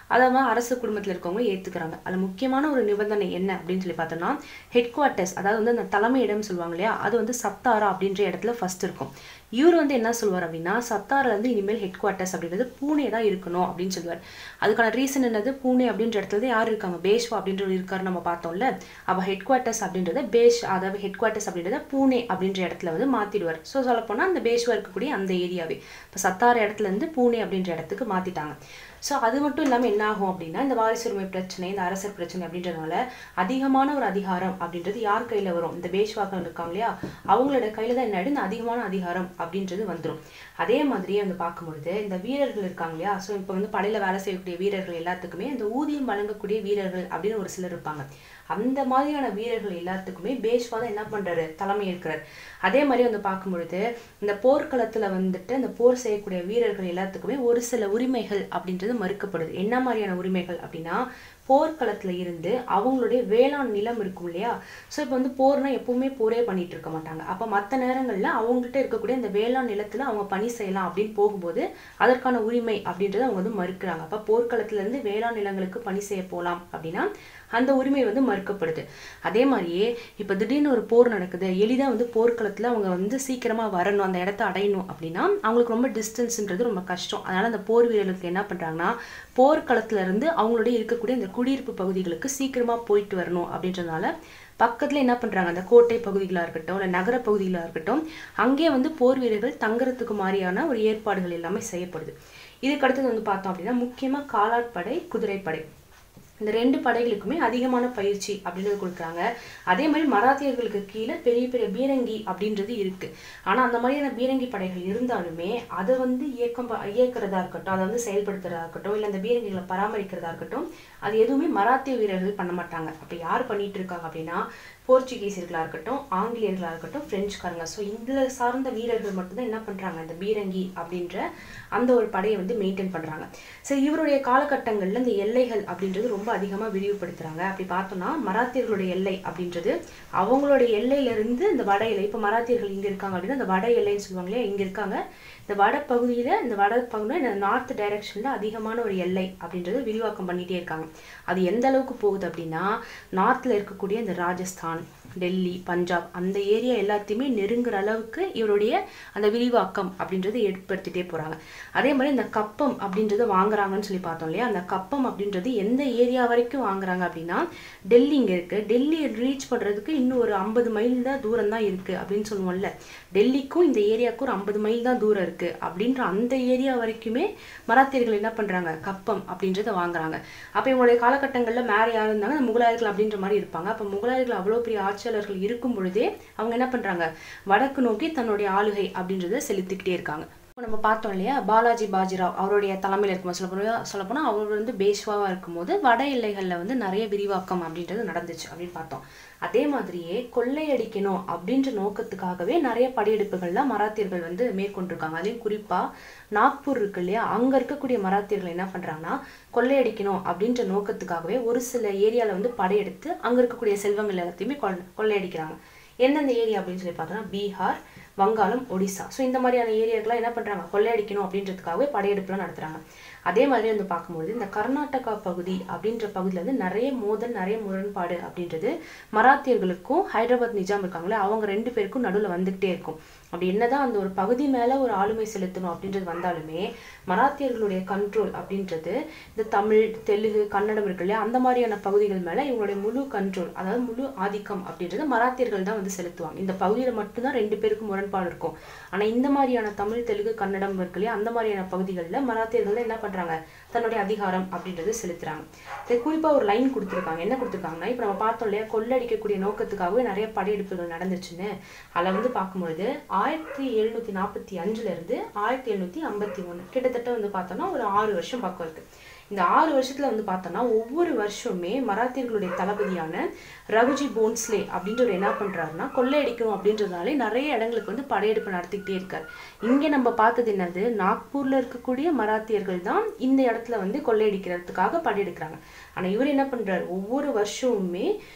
அதாவது அரசு குடும்பத்தில் இருக்கவங்க ஏற்றுக்கிறாங்க அதில் முக்கியமான ஒரு நிபந்தனை என்ன அப்படின்னு சொல்லி பார்த்தோம்னா ஹெட் குவார்ட்டர்ஸ் அதாவது வந்து அந்த தலைமையிடம் சொல்லுவாங்க இல்லையா அது வந்து சத்தாரா அப்படின்ற இடத்துல ஃபர்ஸ்ட் இருக்கும் இவர் வந்து என்ன சொல்வார் அப்படின்னா சத்தாரில் இருந்து இனிமேல் ஹெட் குவார்ட்டர்ஸ் அப்படின்றது பூனே தான் இருக்கணும் அப்படின்னு சொல்லுவார் அதுக்கான ரீசன் என்னது பூனே அப்படின்ற இடத்துல தான் யார் இருக்காங்க பேஷ்வா அப்படின்றவர் இருக்காரு நம்ம பார்த்தோம்ல அப்போ ஹெட் குவார்ட்டர்ஸ் அப்படின்றத பேஷ் அதாவது ஹெட் குவார்ட்டர்ஸ் அப்படின்றத பூனே அப்படின்ற இடத்துல வந்து மாற்றிடுவார் ஸோ சொல்லப்போனால் அந்த பேஷ்வா இருக்கக்கூடிய அந்த ஏரியாவே இப்போ சத்தார இடத்துல இருந்து பூனே அப்படின்ற இடத்துக்கு மாற்றிட்டாங்க ஸோ அது மட்டும் இல்லாமல் என்ன ஆகும் அப்படின்னா இந்த வாரிசுரிமை பிரச்சனை இந்த அரசர் பிரச்சனை அப்படின்றதுனால அதிகமான ஒரு அதிகாரம் அப்படின்றது யார் கையில் வரும் இந்த பேஷ்வாக்கள் இருக்காங்க இல்லையா அவங்களோட கையில் தான் என்ன இந்த அதிகமான அதிகாரம் அப்படின்றது வந்துடும் அதே மாதிரியே வந்து பார்க்கும்பொழுது இந்த வீரர்கள் இருக்காங்க இல்லையா ஸோ இப்போ வந்து படையில் வேலை செய்யக்கூடிய வீரர்கள் எல்லாத்துக்குமே இந்த ஊதியம் வழங்கக்கூடிய வீரர்கள் அப்படின்னு ஒரு சிலர் இருப்பாங்க அந்த மாதிரியான வீரர்கள் எல்லாத்துக்குமே பேஷ்வா தான் என்ன பண்றாரு தலைமை இருக்கிறார் அதே மாதிரி வந்து பார்க்கும் பொழுது இந்த போர்க்களத்துல வந்துட்டு இந்த போர் செய்யக்கூடிய வீரர்கள் எல்லாத்துக்குமே ஒரு சில உரிமைகள் அப்படின்றது மறுக்கப்படுது என்ன மாதிரியான உரிமைகள் அப்படின்னா போர்க்களத்துல இருந்து அவங்களுடைய வேளாண் நிலம் இருக்கும் இல்லையா ஸோ இப்போ வந்து போர்னா எப்பவுமே போரே பண்ணிட்டு இருக்க மாட்டாங்க அப்போ மற்ற நேரங்கள்ல அவங்ககிட்ட இருக்கக்கூடிய இந்த வேளாண் நிலத்துல அவங்க பணி செய்யலாம் அப்படின்னு போகும்போது அதற்கான உரிமை அப்படின்றத அவங்க வந்து மறுக்கிறாங்க அப்போ போர்க்களத்துல இருந்து வேளாண் நிலங்களுக்கு பணி செய்ய போகலாம் அப்படின்னா அந்த உரிமை வந்து மறுக்கப்படுது அதே மாதிரியே இப்போ திடீர்னு ஒரு போர் நடக்குது எளிதாக வந்து போர்க்களத்தில் அவங்க வந்து சீக்கிரமாக வரணும் அந்த இடத்த அடையணும் அப்படின்னா அவங்களுக்கு ரொம்ப டிஸ்டன்ஸ்ன்றது ரொம்ப கஷ்டம் அதனால் அந்த போர் வீரர்களுக்கு என்ன பண்ணுறாங்கன்னா போர்க்களத்துல இருந்து அவங்களுடைய இருக்கக்கூடிய அந்த குடியிருப்பு பகுதிகளுக்கு சீக்கிரமாக போயிட்டு வரணும் அப்படின்றதுனால பக்கத்துல என்ன பண்றாங்க அந்த கோட்டை பகுதிகளாக இருக்கட்டும் இல்லை நகர பகுதிகளாக இருக்கட்டும் அங்கே வந்து போர் வீரர்கள் தங்குறதுக்கு மாதிரியான ஒரு ஏற்பாடுகள் எல்லாமே செய்யப்படுது இதுக்கு அடுத்தது வந்து பார்த்தோம் அப்படின்னா முக்கியமாக காலாட்படை குதிரைப்படை இந்த ரெண்டு படைகளுக்குமே அதிகமான பயிற்சி அப்படின்றது கொடுக்குறாங்க அதே மாதிரி மராத்தியர்களுக்கு கீழே பெரிய பெரிய பீரங்கி அப்படின்றது இருக்கு ஆனா அந்த மாதிரியான பீரங்கி படைகள் இருந்தாலுமே அதை வந்து இயக்கம் ப- இயக்குறதா இருக்கட்டும் அதை வந்து செயல்படுத்துறதா இருக்கட்டும் இல்லை அந்த பீரங்கிகளை பராமரிக்கிறதா இருக்கட்டும் அது எதுவுமே மராத்திய வீரர்கள் பண்ண மாட்டாங்க அப்ப யார் பண்ணிட்டு இருக்காங்க அப்படின்னா போர்ச்சுகீசியர்களா இருக்கட்டும் ஆங்கிலேயர்களா இருக்கட்டும் பிரெஞ்சுக்காரங்க ஸோ இதுல சார்ந்த வீரர்கள் மட்டும்தான் என்ன பண்றாங்க இந்த பீரங்கி அப்படின்ற அந்த ஒரு படையை வந்து மெயின்டைன் பண்றாங்க சரி இவருடைய காலகட்டங்கள்ல இந்த எல்லைகள் அப்படின்றது ரொம்ப அதிகமா விரிவுபடுத்துறாங்க அப்படி பார்த்தோம்னா மராத்தியர்களுடைய எல்லை அப்படின்றது அவங்களுடைய எல்லையில இருந்து இந்த வட எல்லை இப்ப மராத்தியர்கள் இங்க இருக்காங்க அப்படின்னா இந்த வட எல்லைன்னு சொல்லுவாங்க இல்லையா இங்க இருக்காங்க இந்த வட பகுதியில இந்த வட பகுதியில இந்த நார்த் டைரக்ஷன்ல அதிகமான ஒரு எல்லை அப்படின்றது விரிவாக்கம் பண்ணிட்டே இருக்காங்க அது எந்த அளவுக்கு போகுது அப்படின்னா நார்த்ல இருக்கக்கூடிய இந்த ராஜஸ்தான் டெல்லி பஞ்சாப் அந்த ஏரியா எல்லாத்தையுமே நெருங்குற அளவுக்கு இவருடைய அந்த விரிவாக்கம் அப்படின்றது ஏற்படுத்திட்டே போறாங்க அதே மாதிரி இந்த கப்பம் அப்படின்றது வாங்குறாங்கன்னு சொல்லி பார்த்தோம் இல்லையா அந்த கப்பம் அப்படின்றது எந்த ஏரியா வரைக்கும் வாங்குறாங்க அப்படின்னா டெல்லி இங்க இருக்கு டெல்லி ரீச் பண்றதுக்கு இன்னும் ஒரு ஐம்பது மைல் தான் தூரம் தான் இருக்கு அப்படின்னு சொல்லுவோம்ல டெல்லிக்கும் இந்த ஏரியாவுக்கும் ஒரு ஐம்பது மைல் தான் தூரம் இருக்கு அப்படின்ற அந்த ஏரியா வரைக்குமே மராத்தியர்கள் என்ன பண்றாங்க கப்பம் அப்படின்றத வாங்குறாங்க அப்ப இவங்களுடைய காலகட்டங்கள்ல மேல யார் இருந்தாங்க இந்த முகலாயர்கள் அப்படின்ற மாதிரி இருப்பாங்க அப்ப முகலாயர்கள் அவ்வளவு பெரிய ஆட்சியாளர்கள் இருக்கும் பொழுதே அவங்க என்ன பண்றாங்க வடக்கு நோக்கி தன்னுடைய ஆளுகை அப்படின்றத செலுத்திக்கிட்டே இருக்காங்க இப்போ நம்ம பார்த்தோம் இல்லையா பாலாஜி பாஜிராவ் அவருடைய தலைமையில் இருக்கும்போது சொல்ல போனால் சொல்ல போனால் அவர் வந்து பேஷ்வாவாக இருக்கும்போது வட எல்லைகளில் வந்து நிறைய விரிவாக்கம் அப்படின்றது நடந்துச்சு அப்படின்னு பார்த்தோம் அதே மாதிரியே கொள்ளையடிக்கணும் அப்படின்ற நோக்கத்துக்காகவே நிறைய படையெடுப்புகள்லாம் மராத்தியர்கள் வந்து மேற்கொண்டிருக்காங்க அதையும் குறிப்பா நாக்பூர் இருக்கு இல்லையா அங்க இருக்கக்கூடிய மராத்தியர்கள் என்ன பண்றாங்கன்னா கொள்ளையடிக்கணும் அப்படின்ற நோக்கத்துக்காகவே ஒரு சில ஏரியால வந்து படையெடுத்து அங்க இருக்கக்கூடிய செல்வங்கள் எல்லாத்தையுமே கொள்- கொள்ளையடிக்கிறாங்க எந்தெந்த ஏரியா அப்படின்னு சொல்லி பார்த்தோம்னா பீகார் வங்காளம் ஒடிசா ஸோ இந்த மாதிரியான ஏரியாக்கெல்லாம் என்ன பண்றாங்க கொள்ளையடிக்கணும் அப்படின்றதுக்காகவே படையெடுப்புலாம் நடத்துறாங்க அதே மாதிரி வந்து பார்க்கும்போது இந்த கர்நாடகா பகுதி அப்படின்ற பகுதியில் வந்து நிறைய மோதல் நிறைய முரண்பாடு அப்படின்றது மராத்தியர்களுக்கும் ஹைதராபாத் நிஜாம் இருக்காங்களே அவங்க ரெண்டு பேருக்கும் நடுவில் வந்துகிட்டே இருக்கும் அப்படி என்னதான் அந்த ஒரு பகுதி மேல ஒரு ஆளுமை செலுத்தணும் அப்படின்றது வந்தாலுமே மராத்தியர்களுடைய கண்ட்ரோல் அப்படின்றது இந்த தமிழ் தெலுங்கு கன்னடம் இருக்கு இல்லையா அந்த மாதிரியான பகுதிகள் மேல இவங்களுடைய முழு கண்ட்ரோல் அதாவது முழு ஆதிக்கம் அப்படின்றது மராத்தியர்கள் தான் வந்து செலுத்துவாங்க இந்த பகுதியில மட்டும்தான் ரெண்டு பேருக்கும் முரண்பாடு இருக்கும் ஆனா இந்த மாதிரியான தமிழ் தெலுங்கு கன்னடம் இருக்கு இல்லையா அந்த மாதிரியான பகுதிகளில் மராத்தியர்கள் தான் என்ன பண்றாங்க தன்னுடைய அதிகாரம் அப்படின்றது செலுத்துறாங்க இது குறிப்பா ஒரு லைன் கொடுத்துருக்காங்க என்ன கொடுத்துருக்காங்கன்னா இப்போ நம்ம பார்த்தோம் இல்லையா கொள்ளடிக்கக்கூடிய நோக்கத்துக்காகவே நிறைய படையெடுப்புகள் நடந்துச்சுன்னு அதில் வந்து பார்க்கும்பொழுது ஆயிரத்தி எழுநூத்தி நாற்பத்தி அஞ்சுல இருந்து ஆயிரத்தி எழுநூத்தி ஐம்பத்தி ஒண்ணு கிட்டத்தட்ட வந்து பார்த்தோம்னா ஒரு ஆறு வருஷம் பக்கம் இருக்கு இந்த ஆறு வருஷத்துல வந்து பார்த்தோம்னா ஒவ்வொரு வருஷமுமே மராத்தியர்களுடைய தளபதியான ரகுஜி போன்ஸ்லே அப்படின்றவர் என்ன பண்றாருன்னா கொள்ளையடிக்கணும் அப்படின்றதுனாலே நிறைய இடங்களுக்கு வந்து படையெடுப்பு நடத்திக்கிட்டே இருக்காரு இங்க நம்ம பார்த்தது என்னது நாக்பூர்ல இருக்கக்கூடிய மராத்தியர்கள் தான் இந்த இடத்துல வந்து கொள்ளையடிக்கிறதுக்காக படையெடுக்கிறாங்க ஆனா இவர் என்ன பண்றாரு ஒவ்வொரு வருஷமுமே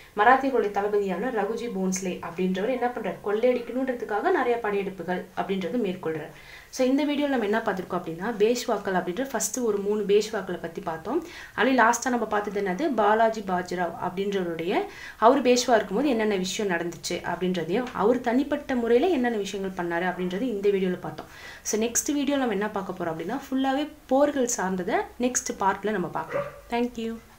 மராத்தியர்களுடைய தளபதியான ரகுஜி போன்ஸ்லே அப்படின்றவர் என்ன பண்றாரு கொள்ளையடிக்கணுன்றதுக்காக நிறைய படையெடுப்புகள் அப்படின்றது மேற்கொள்றாரு ஸோ இந்த வீடியோவில் நம்ம என்ன பார்த்துருக்கோம் அப்படின்னா பேஷ்வாக்கள் அப்படின்ற ஃபஸ்ட்டு ஒரு மூணு பேஷ்வாக்களை பற்றி பார்த்தோம் அப்படி லாஸ்ட்டாக நம்ம பார்த்தது என்னது பாலாஜி பாஜிராவ் அப்படின்றவருடைய அவர் பேஷ்வா இருக்கும்போது என்னென்ன விஷயம் நடந்துச்சு அப்படின்றதையும் அவர் தனிப்பட்ட முறையில் என்னென்ன விஷயங்கள் பண்ணாரு அப்படின்றது இந்த வீடியோவில் பார்த்தோம் ஸோ நெக்ஸ்ட் வீடியோ நம்ம என்ன பார்க்க போகிறோம் அப்படின்னா ஃபுல்லாகவே போர்கள் சார்ந்ததை நெக்ஸ்ட் பார்ட்டில் நம்ம பார்க்கலாம் தேங்க்யூ